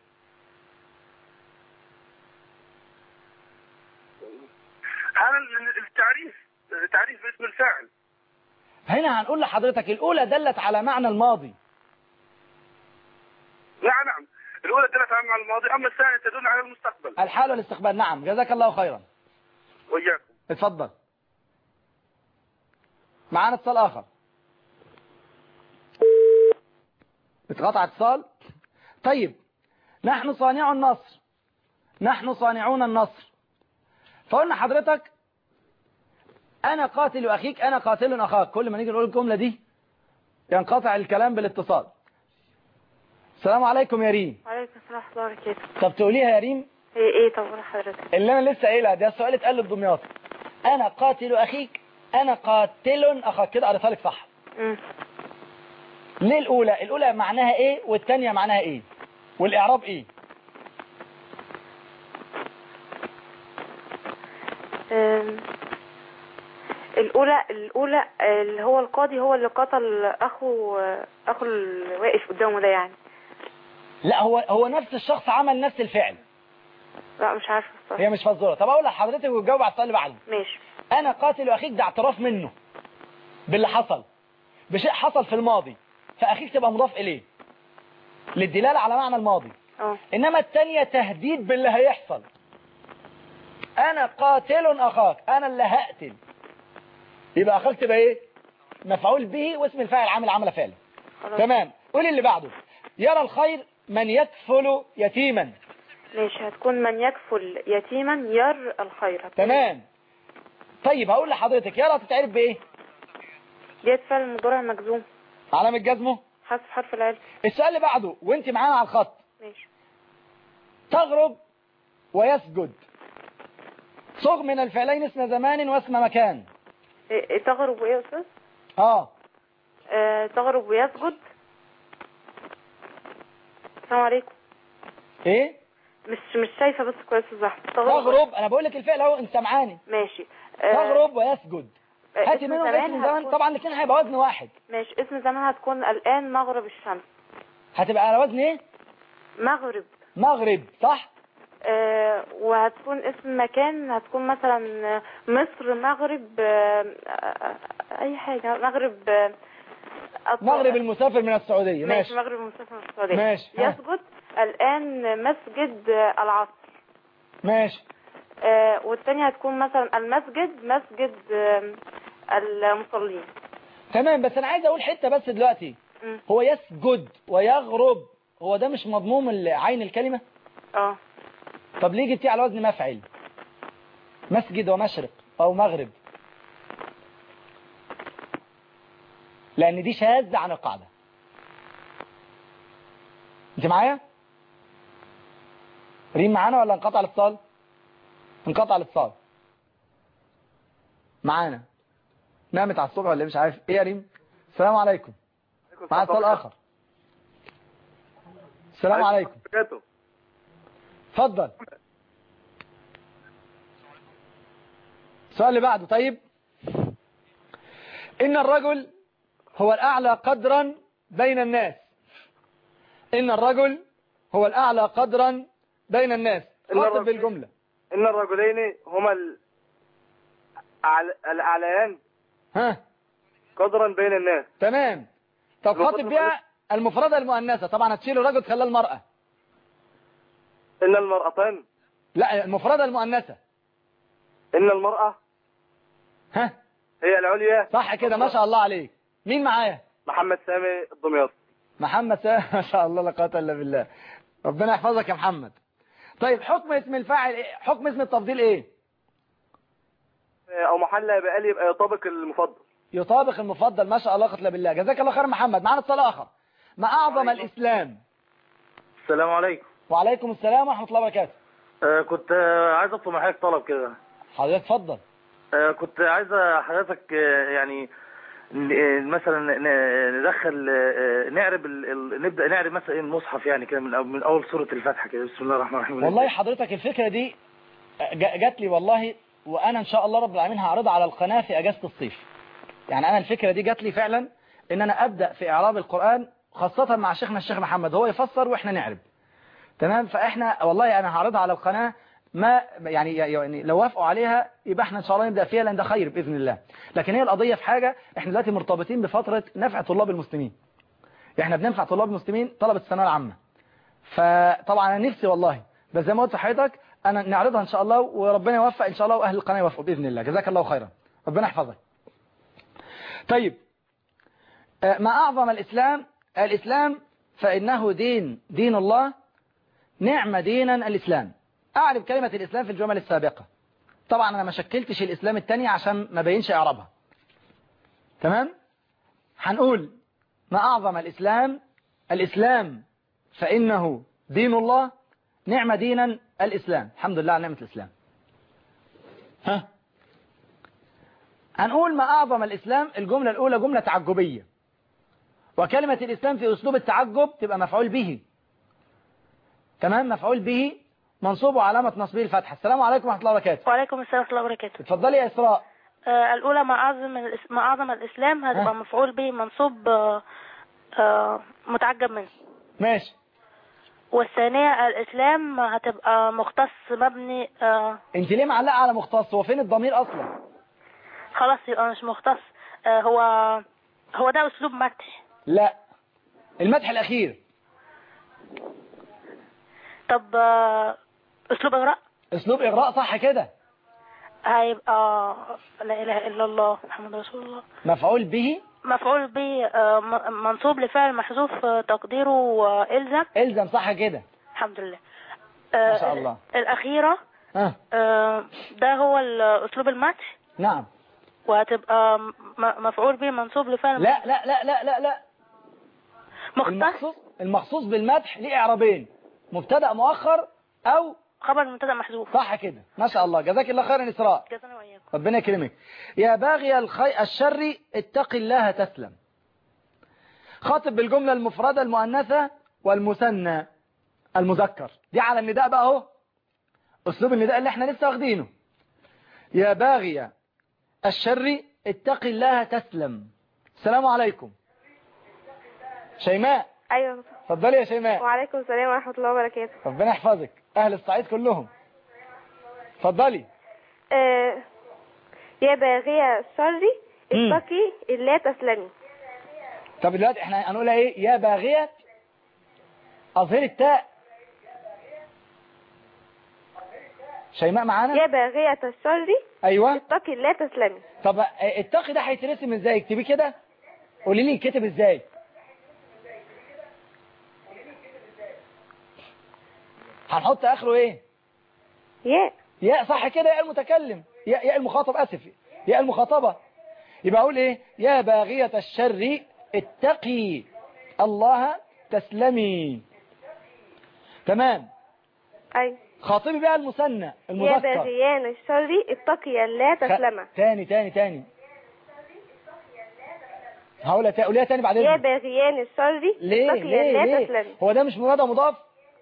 D: هذا ال- التعريف تعريف باسم الفاعل
B: هنا هنقول لحضرتك الأولى دلت على معنى الماضي
D: نعم نعم الأولى دلت على الماضي أما الثانية تدل على المستقبل
B: الحال والاستقبال نعم جزاك الله خيرا
D: وإياكم
B: اتفضل معانا اتصال اخر اتقطع اتصال طيب نحن صانعو النصر نحن صانعون النصر فقلنا حضرتك انا قاتل اخيك انا قاتل اخاك كل ما نيجي نقول الجمله دي ينقطع الكلام بالاتصال السلام عليكم يا ريم
C: وعليكم السلام ورحمة الله وبركاته
B: طب تقوليها يا ريم
C: ايه ايه طب حضرتك
B: اللي انا لسه قايلها ده السؤال اتقال للدمياطي انا قاتل اخيك انا قاتل اخاك كده قريتها لك صح
C: مم.
B: ليه الاولى الاولى معناها ايه والثانيه معناها ايه والاعراب ايه
C: أم، الأولى الأولى اللي هو القاضي هو اللي قتل أخو أخو اللي واقف قدامه ده يعني
B: لا هو هو نفس الشخص عمل نفس الفعل
C: لا مش عارفة الصراحة
B: هي مش فزوره طب اقول لحضرتك وتجاوب على السؤال اللي بعده
C: ماشي
B: انا قاتل اخيك ده اعتراف منه باللي حصل بشيء حصل في الماضي فاخيك تبقى مضاف اليه للدلاله على معنى الماضي
C: اه
B: انما الثانيه تهديد باللي هيحصل انا قاتل اخاك انا اللي هقتل يبقى اخاك تبقى ايه مفعول به واسم الفاعل عامل عمل فعل
C: خلاص
B: تمام قول اللي بعده يرى الخير من يكفل يتيما
C: ماشي هتكون من يكفل يتيما ير الخير هتكون
B: تمام طيب هقول لحضرتك يرى تتعرف بايه
C: ديت فعل مضارع مجزوم
B: علامه جزمه
C: حذف حرف العلم
B: السؤال اللي بعده وانت معانا على الخط
C: ماشي
B: تغرب ويسجد صغ من الفعلين اسم زمان واسم مكان
C: إيه إيه تغرب وإيه يا أستاذ؟
B: اه
C: آه تغرب ويسجد السلام عليكم
B: ايه
C: مش مش شايفة بس كويس الزحمة
B: تغرب انا بقول لك الفعل اهو انت سامعاني
C: ماشي آه،
B: تغرب ويسجد
C: آه،
B: هاتي
C: اسم
B: منهم
C: زمان
B: اسم زمان
C: هتكون-
B: طبعا الاثنين هيبقى وزن واحد
C: ماشي اسم زمان هتكون الآن مغرب الشمس
B: هتبقى على وزن ايه
C: مغرب
B: مغرب صح
C: آه وهتكون اسم مكان هتكون مثلا آه، مصر مغرب آه آه، أي حاجة مغرب آه، أط-
B: مغرب المسافر من السعودية
C: ماشي
B: ماشي
C: مغرب المسافر من السعودية
B: ماشي. ها.
C: يسجد الآن مسجد آه، العصر
B: ماشي
C: آه والتانية هتكون مثلا المسجد مسجد آه المصلين
B: تمام بس انا عايز اقول حتة بس دلوقتي
C: مم.
B: هو يسجد ويغرب هو ده مش مضموم ال- عين الكلمة
C: اه
B: طب ليه جبتيه على وزن مفعل مسجد ومشرق او مغرب لان دي شاذة عن القاعدة انت معايا ريم معانا ولا انقطع الاتصال انقطع الاتصال معانا نامت على الصبح ولا إيه؟ مش عارف ايه يا ريم السلام عليكم معانا اتصال اخر السلام عليكم اتفضل السؤال اللي بعده طيب إن الرجل هو الأعلى قدرا بين الناس إن الرجل هو الأعلى قدرا بين الناس
J: إن
B: خاطب
J: الرجل-
B: بالجملة
J: إن الرجلين هما ال- أعل- الأعليان
B: ها
J: قدرا بين الناس
B: تمام طب
J: المفروض
B: خاطب بيها المفردة المؤنثة طبعا هتشيل الرجل تخليها المرأة
J: إن المرأتان
B: لا المفردة المؤنثة
J: إن المرأة
B: ها
J: هي العليا
B: صح كده ما شاء الله عليك مين معايا
J: محمد سامي الدمياطي
B: محمد سا... ما شاء الله لا قوه الا بالله ربنا يحفظك يا محمد طيب حكم اسم الفاعل ايه حكم اسم التفضيل ايه
J: أو محل بقال يبقى يطابق المفضل
B: يطابق المفضل ما شاء الله قتل بالله جزاك الله خير محمد معنا اتصال اخر ما اعظم الاسلام
K: السلام عليكم
B: وعليكم السلام ورحمه الله وبركاته
K: آه كنت آه عايز اطلب من حضرتك طلب كده
B: حضرتك اتفضل
K: آه كنت عايز حضرتك آه يعني ن- آه، مثلا ن- ندخل آه، نعرب ال- ال- نبدا نعرب مثلا المصحف يعني كده من أول- من اول سوره الفاتحه كده بسم الله الرحمن الرحيم
B: والله حضرتك الفكره دي جا- جات لي والله وانا ان شاء الله رب العالمين هعرضها على القناه في اجازه الصيف يعني انا الفكره دي جات لي فعلا ان انا ابدا في اعراب القران خاصه مع شيخنا الشيخ محمد هو يفسر واحنا نعرب تمام فاحنا والله انا هعرضها على القناه ما يعني يعني لو وافقوا عليها يبقى احنا ان شاء الله نبدا فيها لان ده خير باذن الله لكن هي القضيه في حاجه احنا دلوقتي مرتبطين بفتره نفع طلاب المسلمين احنا بننفع طلاب المسلمين طلبه الثانويه العامه فطبعا انا نفسي والله بس زي ما قلت لحضرتك أنا نعرضها إن شاء الله وربنا يوفق إن شاء الله وأهل القناة يوفقوا بإذن الله جزاك الله خيرا ربنا يحفظك طيب آه، ما أعظم الإسلام الإسلام فإنه دين دين الله نعم دينا الإسلام أعرف كلمة الإسلام في الجمل السابقة طبعا أنا ما شكلتش الإسلام التاني عشان ما بينش إعرابها تمام هنقول ما أعظم الإسلام الإسلام فإنه دين الله نعم دينا الإسلام الحمد لله على نعمة الإسلام ها هنقول ما أعظم الإسلام الجملة الأولى جملة تعجبية وكلمة الإسلام في أسلوب التعجب تبقى مفعول به تمام مفعول به منصوب وعلامة نصبه الفتحة السلام عليكم ورحمة الله وبركاته
F: وعليكم السلام ورحمة الله وبركاته
B: اتفضلي يا إسراء
F: آه، الأولى ما أعظم الإس- ما أعظم الإسلام هتبقى
B: ها.
F: مفعول به منصوب آه، آه، متعجب منه
B: ماشي
F: والثانية الإسلام هتبقى مختص مبني آه،
B: انت ليه معلقة على مختص هو فين الضمير أصلا
F: خلاص يبقى مش مختص آه، هو هو ده أسلوب مدح
B: لا المدح الأخير
F: طب آه، أسلوب إغراء
B: أسلوب إغراء صح كده
F: هيبقى لا إله إلا الله محمد رسول الله
B: مفعول به
F: مفعول به آه، م- منصوب لفعل محذوف آه، تقديره آه، إلزم
B: إلزم صح كده
F: الحمد لله آه،
B: ما شاء الله.
F: الأخيرة
B: ها
F: آه، ده هو الأسلوب المدح
B: نعم
F: وهتبقى م- مفعول به منصوب لفعل
B: لا لا لا لا لا لا
F: مختص
B: المخصوص المخصوص بالمدح ليه إعرابين مبتدأ مؤخر أو
F: خبر المبتدا محذوف
B: صح كده ما شاء الله جزاك الله خيرا إسراء
F: جزانا وإياكم
B: ربنا يكرمك يا باغي الخي... الشر اتق الله تسلم خاطب بالجملة المفردة المؤنثة والمثنى المذكر دي على النداء بقى اهو اسلوب النداء اللي احنا لسه واخدينه يا باغي الشر اتق الله تسلم السلام عليكم شيماء
I: ايوه
B: اتفضلي يا شيماء
I: وعليكم السلام ورحمة الله وبركاته
B: ربنا يحفظك اهل الصعيد كلهم اتفضلي
I: آه يا باغي الشر
B: مم.
I: اتقي الله تسلمي
B: طب دلوقتي احنا هنقولها ايه يا باغية اظهر التاء شيماء معانا
I: يا باغية الشر
B: ايوه
I: اتقي الله تسلمي
B: طب اه، التقي ده هيترسم ازاي اكتبيه كده قولي لي يتكتب ازاي هنحط اخره ايه
I: يا
B: ياء صح كده ياء المتكلم ياء ياء المخاطب اسف ياء المخاطبة يبقى اقول ايه يا باغية الشر اتقي الله تسلمي تمام
I: اي
B: خاطبي بقى المثنى
I: يا
B: المذكر
I: باغيان الشر اتقي الله تسلمى
B: خ... تاني تاني تاني هقولها تاني قوليها تاني بعد
I: يا
B: اذنك
I: باغيان الشر
B: ليه
I: اتقي
B: ليه
I: الله
B: ليه
I: تسلمي
B: هو ده مش منادى مضاف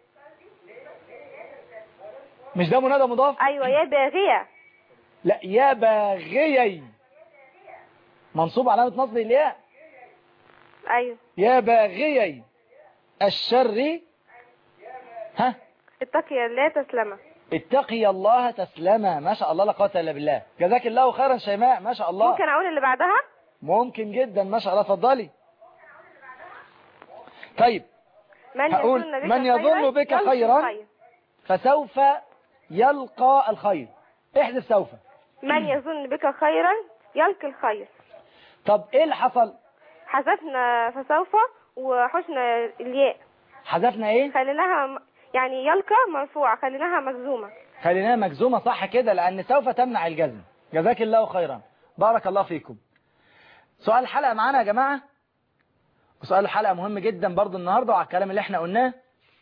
B: مش ده منادى مضاف
I: ايوه يا باغية
B: لا يا باغيي منصوب علامة نصب الياء
I: ايوه
B: يا باغيي الشر ها
I: اتقي الله تسلمى
B: اتقي الله تسلما ما شاء الله لا قوه الا بالله جزاك الله خيرا شيماء ما شاء الله
I: ممكن اقول اللي بعدها
B: ممكن جدا ما شاء الله اتفضلي طيب
I: من
B: هقول
I: يظن بك
B: من يظن
I: خيراً
B: بك
I: يلقي
B: خيراً
I: الخير.
B: فسوف يلقى الخير احذف سوف
I: من يظن بك خيرا يلقي الخير
B: طب ايه اللي حصل
I: حذفنا فسوف وحشنا الياء
B: حذفنا ايه
I: خليناها م- يعني يلقى مرفوعة خليناها مجزومة
B: خليناها مجزومة صح كده لأن سوف تمنع الجزم جزاك الله خيرا بارك الله فيكم سؤال الحلقة معانا يا جماعة وسؤال الحلقة مهم جدا برضو النهاردة وعلى الكلام اللي احنا قلناه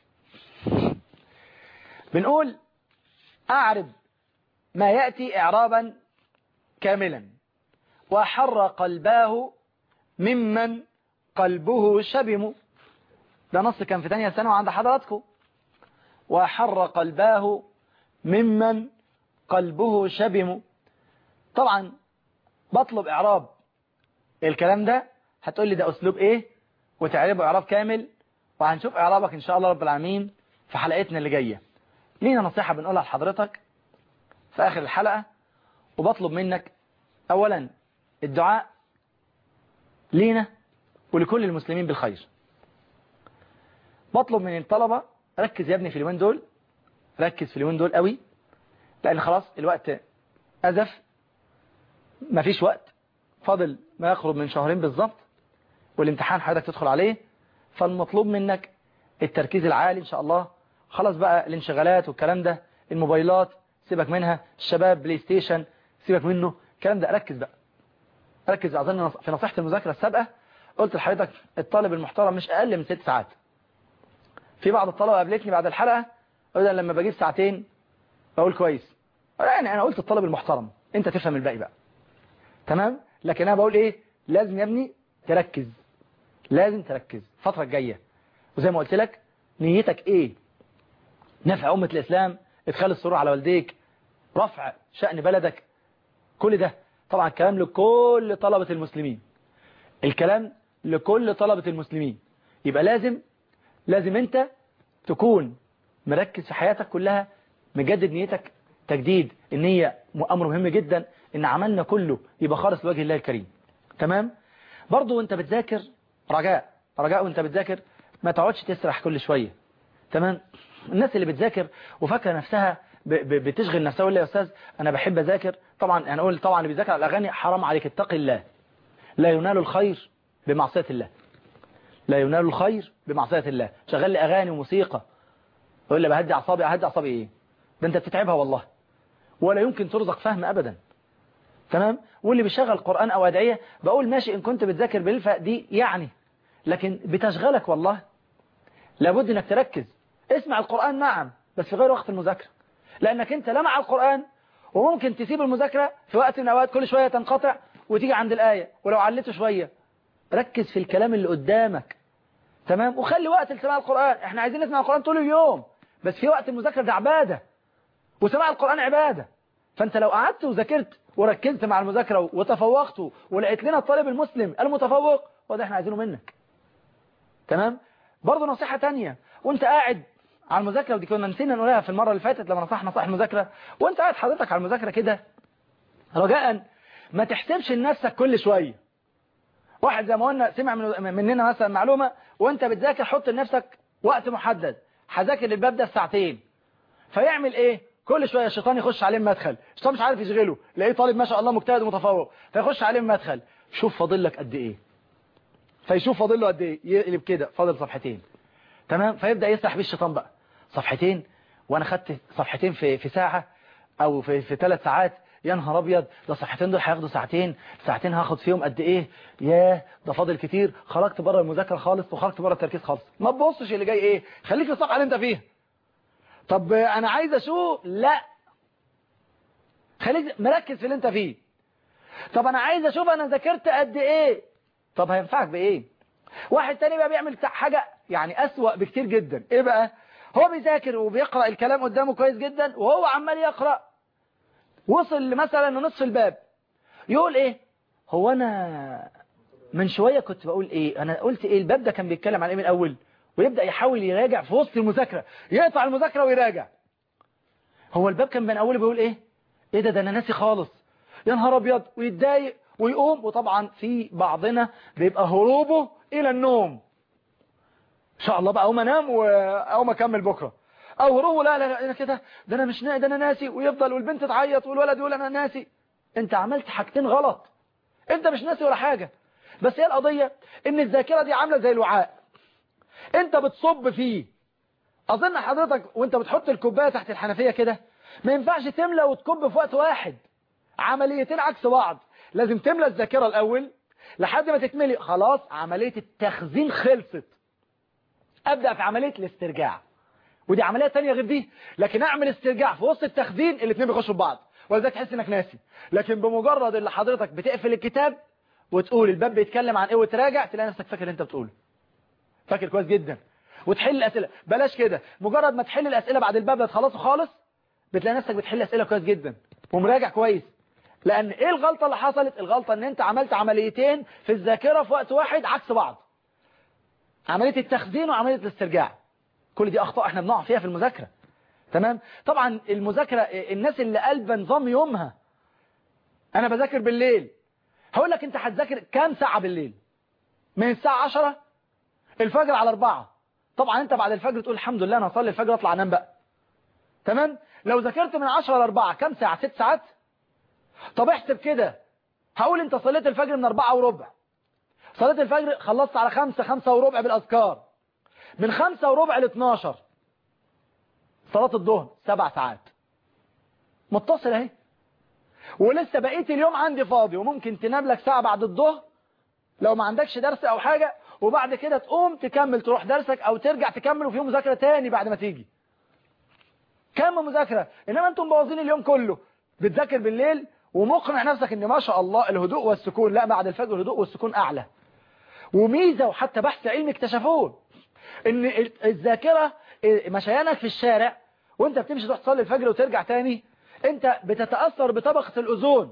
B: بنقول أعرب ما يأتي إعرابا كاملا وحر قلباه ممن قلبه شبم ده نص كان في تانية سنة وعند حضراتكم وحر قلباه ممن قلبه شبم طبعا بطلب إعراب الكلام ده هتقول لي ده أسلوب إيه وتعربه إعراب كامل وهنشوف إعرابك إن شاء الله رب العالمين في حلقتنا اللي جاية لينا نصيحة بنقولها لحضرتك في آخر الحلقة وبطلب منك أولا الدعاء لينا ولكل المسلمين بالخير بطلب من الطلبة ركز يا ابني في اليومين دول ركز في اليومين دول قوي لان خلاص الوقت ازف مفيش وقت فاضل ما يقرب من شهرين بالظبط والامتحان حضرتك تدخل عليه فالمطلوب منك التركيز العالي ان شاء الله خلاص بقى الانشغالات والكلام ده الموبايلات سيبك منها الشباب بلاي ستيشن سيبك منه الكلام ده ركز بقى ركز اظن في نصيحة المذاكرة السابقة قلت لحضرتك الطالب المحترم مش اقل من ست ساعات في بعض الطلبة قابلتني بعد الحلقة قلت لما بجيب ساعتين بقول كويس يعني انا قلت الطالب المحترم انت تفهم الباقي بقى تمام لكن انا بقول ايه لازم يا ابني تركز لازم تركز الفترة الجاية وزي ما قلت لك نيتك ايه نفع أمة الإسلام ادخال السرور على والديك رفع شأن بلدك كل ده طبعا الكلام لكل طلبة المسلمين الكلام لكل طلبة المسلمين يبقى لازم لازم انت تكون مركز في حياتك كلها مجدد نيتك تجديد النية أمر مهم جدا ان عملنا كله يبقى خالص لوجه الله الكريم تمام برضو وانت بتذاكر رجاء رجاء وانت بتذاكر ما تقعدش تسرح كل شوية تمام الناس اللي بتذاكر وفاكره نفسها ب- ب- بتشغل نفسها ولا يا استاذ انا بحب اذاكر طبعا انا اقول طبعا اللي بيذاكر على الاغاني حرام عليك اتقي الله لا ينال الخير بمعصيه الله لا ينال الخير بمعصيه الله شغل لي اغاني وموسيقى يقول لي بهدي اعصابي اهدي اعصابي ايه ده انت بتتعبها والله ولا يمكن ترزق فهم ابدا تمام واللي بيشغل قران او ادعيه بقول ماشي ان كنت بتذاكر بالفا دي يعني لكن بتشغلك والله لابد انك تركز اسمع القرآن نعم بس في غير وقت المذاكرة لأنك أنت لا مع القرآن وممكن تسيب المذاكرة في وقت من الأوقات كل شوية تنقطع وتيجي عند الآية ولو علته شوية ركز في الكلام اللي قدامك تمام وخلي وقت لسماع القرآن احنا عايزين نسمع القرآن طول اليوم بس في وقت المذاكرة ده عبادة وسماع القرآن عبادة فأنت لو قعدت وذاكرت وركزت مع المذاكرة وتفوقت ولقيت لنا الطالب المسلم المتفوق وده احنا عايزينه منك تمام برضه نصيحة تانية وانت قاعد على المذاكرة ودي كنا نسينا نقولها في المرة اللي فاتت لما نصحنا نصائح المذاكرة وانت قاعد حضرتك على المذاكرة كده رجاء ما تحسبش لنفسك كل شوية واحد زي ما قلنا سمع من مننا مثلا معلومة وانت بتذاكر حط لنفسك وقت محدد هذاكر الباب ده ساعتين فيعمل ايه كل شوية الشيطان يخش عليه مدخل الشيطان مش عارف يشغله لاقيه طالب ما شاء الله مجتهد ومتفوق فيخش عليه مدخل شوف فاضل لك قد ايه فيشوف فاضل له قد ايه يقلب كده فاضل صفحتين تمام فيبدأ يسرح بيه الشيطان بقى صفحتين وانا خدت صفحتين في في ساعة او في في ثلاث ساعات يا نهار ابيض ده الصفحتين دول هياخدوا ساعتين ساعتين هاخد فيهم قد ايه ياه ده فاضل كتير خرجت بره المذاكره خالص وخرجت بره التركيز خالص ما تبصش اللي جاي ايه خليك في الصفحه اللي انت فيها طب انا عايز اشوف لا خليك مركز في اللي انت فيه طب انا عايز اشوف انا ذاكرت قد ايه طب هينفعك بايه واحد تاني بقى بيعمل حاجة يعني أسوأ بكتير جدا ايه بقى هو بيذاكر وبيقرأ الكلام قدامه كويس جدا وهو عمال يقرأ وصل مثلا لنصف الباب يقول ايه هو انا من شوية كنت بقول ايه انا قلت ايه الباب ده كان بيتكلم عن ايه من الاول ويبدأ يحاول يراجع في وسط المذاكرة يقطع المذاكرة ويراجع هو الباب كان من اوله بيقول ايه ايه ده ده انا ناسي خالص يا نهار ابيض ويتضايق ويقوم وطبعا في بعضنا بيبقى هروبه الى النوم ان شاء الله بقى اقوم انام واقوم اكمل بكره او هروبه لا لا لا انا كده ده انا مش نا... ده انا ناسي ويفضل والبنت تعيط والولد يقول انا ناسي انت عملت حاجتين غلط انت مش ناسي ولا حاجه بس هي القضيه ان الذاكره دي عامله زي الوعاء انت بتصب فيه اظن حضرتك وانت بتحط الكوبايه تحت الحنفيه كده ما ينفعش تملى وتكب في وقت واحد عمليتين عكس بعض لازم تملى الذاكره الاول لحد ما تتملي خلاص عملية التخزين خلصت أبدأ في عملية الاسترجاع ودي عملية تانية غير دي لكن أعمل استرجاع في وسط التخزين الاثنين بيخشوا في بعض ولذلك تحس انك ناسي لكن بمجرد اللي حضرتك بتقفل الكتاب وتقول الباب بيتكلم عن ايه وتراجع تلاقي نفسك فاكر اللي انت بتقوله فاكر كويس جدا وتحل الاسئله بلاش كده مجرد ما تحل الاسئله بعد الباب ده تخلصه خالص بتلاقي نفسك بتحل اسئله كويس جدا ومراجع كويس لان ايه الغلطة اللي حصلت الغلطة ان انت عملت عمليتين في الذاكرة في وقت واحد عكس بعض عملية التخزين وعملية الاسترجاع كل دي اخطاء احنا بنقع فيها في المذاكرة تمام طبعا المذاكرة الناس اللي قلبة نظام يومها انا بذاكر بالليل هقول لك انت هتذاكر كام ساعة بالليل من الساعة 10 الفجر على 4 طبعا انت بعد الفجر تقول الحمد لله انا هصلي الفجر اطلع انام بقى تمام لو ذاكرت من 10 ل 4 كم ساعة 6 ساعات طب احسب كده هقول انت صليت الفجر من 4 وربع صليت الفجر خلصت على 5 5 وربع بالاذكار من 5 وربع ل 12 صلاة الظهر 7 ساعات متصل اهي ولسه بقيت اليوم عندي فاضي وممكن تنام لك ساعة بعد الظهر لو ما عندكش درس او حاجة وبعد كده تقوم تكمل تروح درسك او ترجع تكمل وفي مذاكرة تاني بعد ما تيجي كم مذاكرة انما انتم مبوظين اليوم كله بتذاكر بالليل ومقنع نفسك ان ما شاء الله الهدوء والسكون لا بعد الفجر الهدوء والسكون اعلى وميزة وحتى بحث علمي اكتشفوه ان الذاكرة مشيانك في الشارع وانت بتمشي تروح تصلي الفجر وترجع تاني انت بتتأثر بطبقة الأذون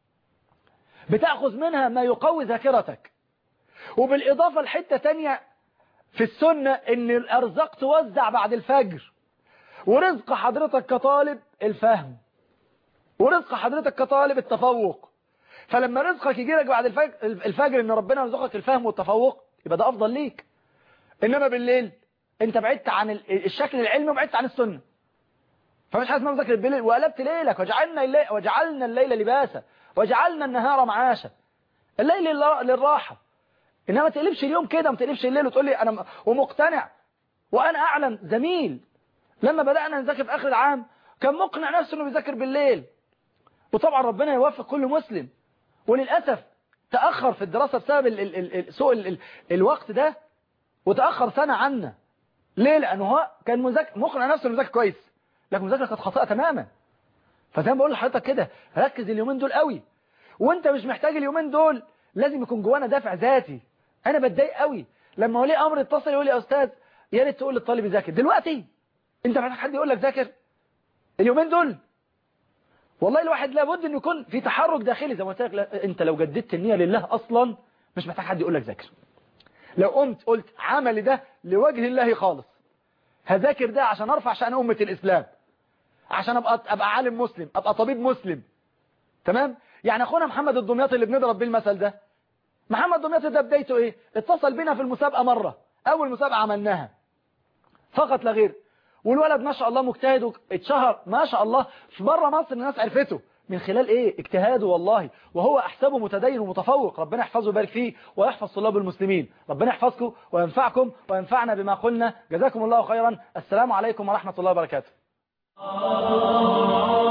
B: بتأخذ منها ما يقوي ذاكرتك وبالإضافة لحتة تانية في السنة ان الأرزاق توزع بعد الفجر ورزق حضرتك كطالب الفهم ورزق حضرتك كطالب التفوق فلما رزقك يجي لك بعد الفجر, الفجر ان ربنا يرزقك الفهم والتفوق يبقى ده افضل ليك انما بالليل انت بعدت عن الشكل العلمي وبعدت عن السنه فمش حاسس مذاكر بالليل وقلبت ليلك وجعلنا الليل وجعلنا الليل لباسا وجعلنا النهار معاشا الليل للراحه انما ما تقلبش اليوم كده ما تقلبش الليل وتقول لي انا ومقتنع وانا اعلم زميل لما بدأنا نذاكر في اخر العام كان مقنع نفسه انه بيذاكر بالليل وطبعا ربنا يوفق كل مسلم وللأسف تأخر في الدراسة بسبب ال ال ال سوء ال ال الوقت ده وتأخر سنة عنا ليه لأنه هو كان مذاكر مقنع نفسه مذاكر كويس لكن مذاكرة كانت خاطئة تماما فزي ما بقول لحضرتك كده ركز اليومين دول قوي وانت مش محتاج اليومين دول لازم يكون جوانا دافع ذاتي انا بتضايق قوي لما ولي امر يتصل يقول لي يا استاذ يا ريت تقول للطالب يذاكر دلوقتي انت محتاج حد يقول لك ذاكر اليومين دول والله الواحد لابد انه يكون في تحرك داخلي زي ما قلت لك انت لو جددت النية لله اصلا مش محتاج حد يقول لك ذاكر لو قمت قلت عملي ده لوجه الله خالص هذاكر ده عشان ارفع شأن امة الاسلام عشان ابقى ابقى عالم مسلم ابقى طبيب مسلم تمام يعني اخونا محمد الدمياطي اللي بنضرب بيه المثل ده محمد الدمياطي ده بدايته ايه اتصل بينا في المسابقة مرة اول مسابقة عملناها فقط لا غير والولد ما شاء الله مجتهد اتشهر ما شاء الله في بره مصر الناس عرفته من خلال ايه اجتهاده والله وهو احسبه متدين ومتفوق ربنا يحفظه ويبارك فيه ويحفظ طلاب المسلمين ربنا يحفظكم وينفعكم وينفعنا بما قلنا جزاكم الله خيرا السلام عليكم ورحمة الله وبركاته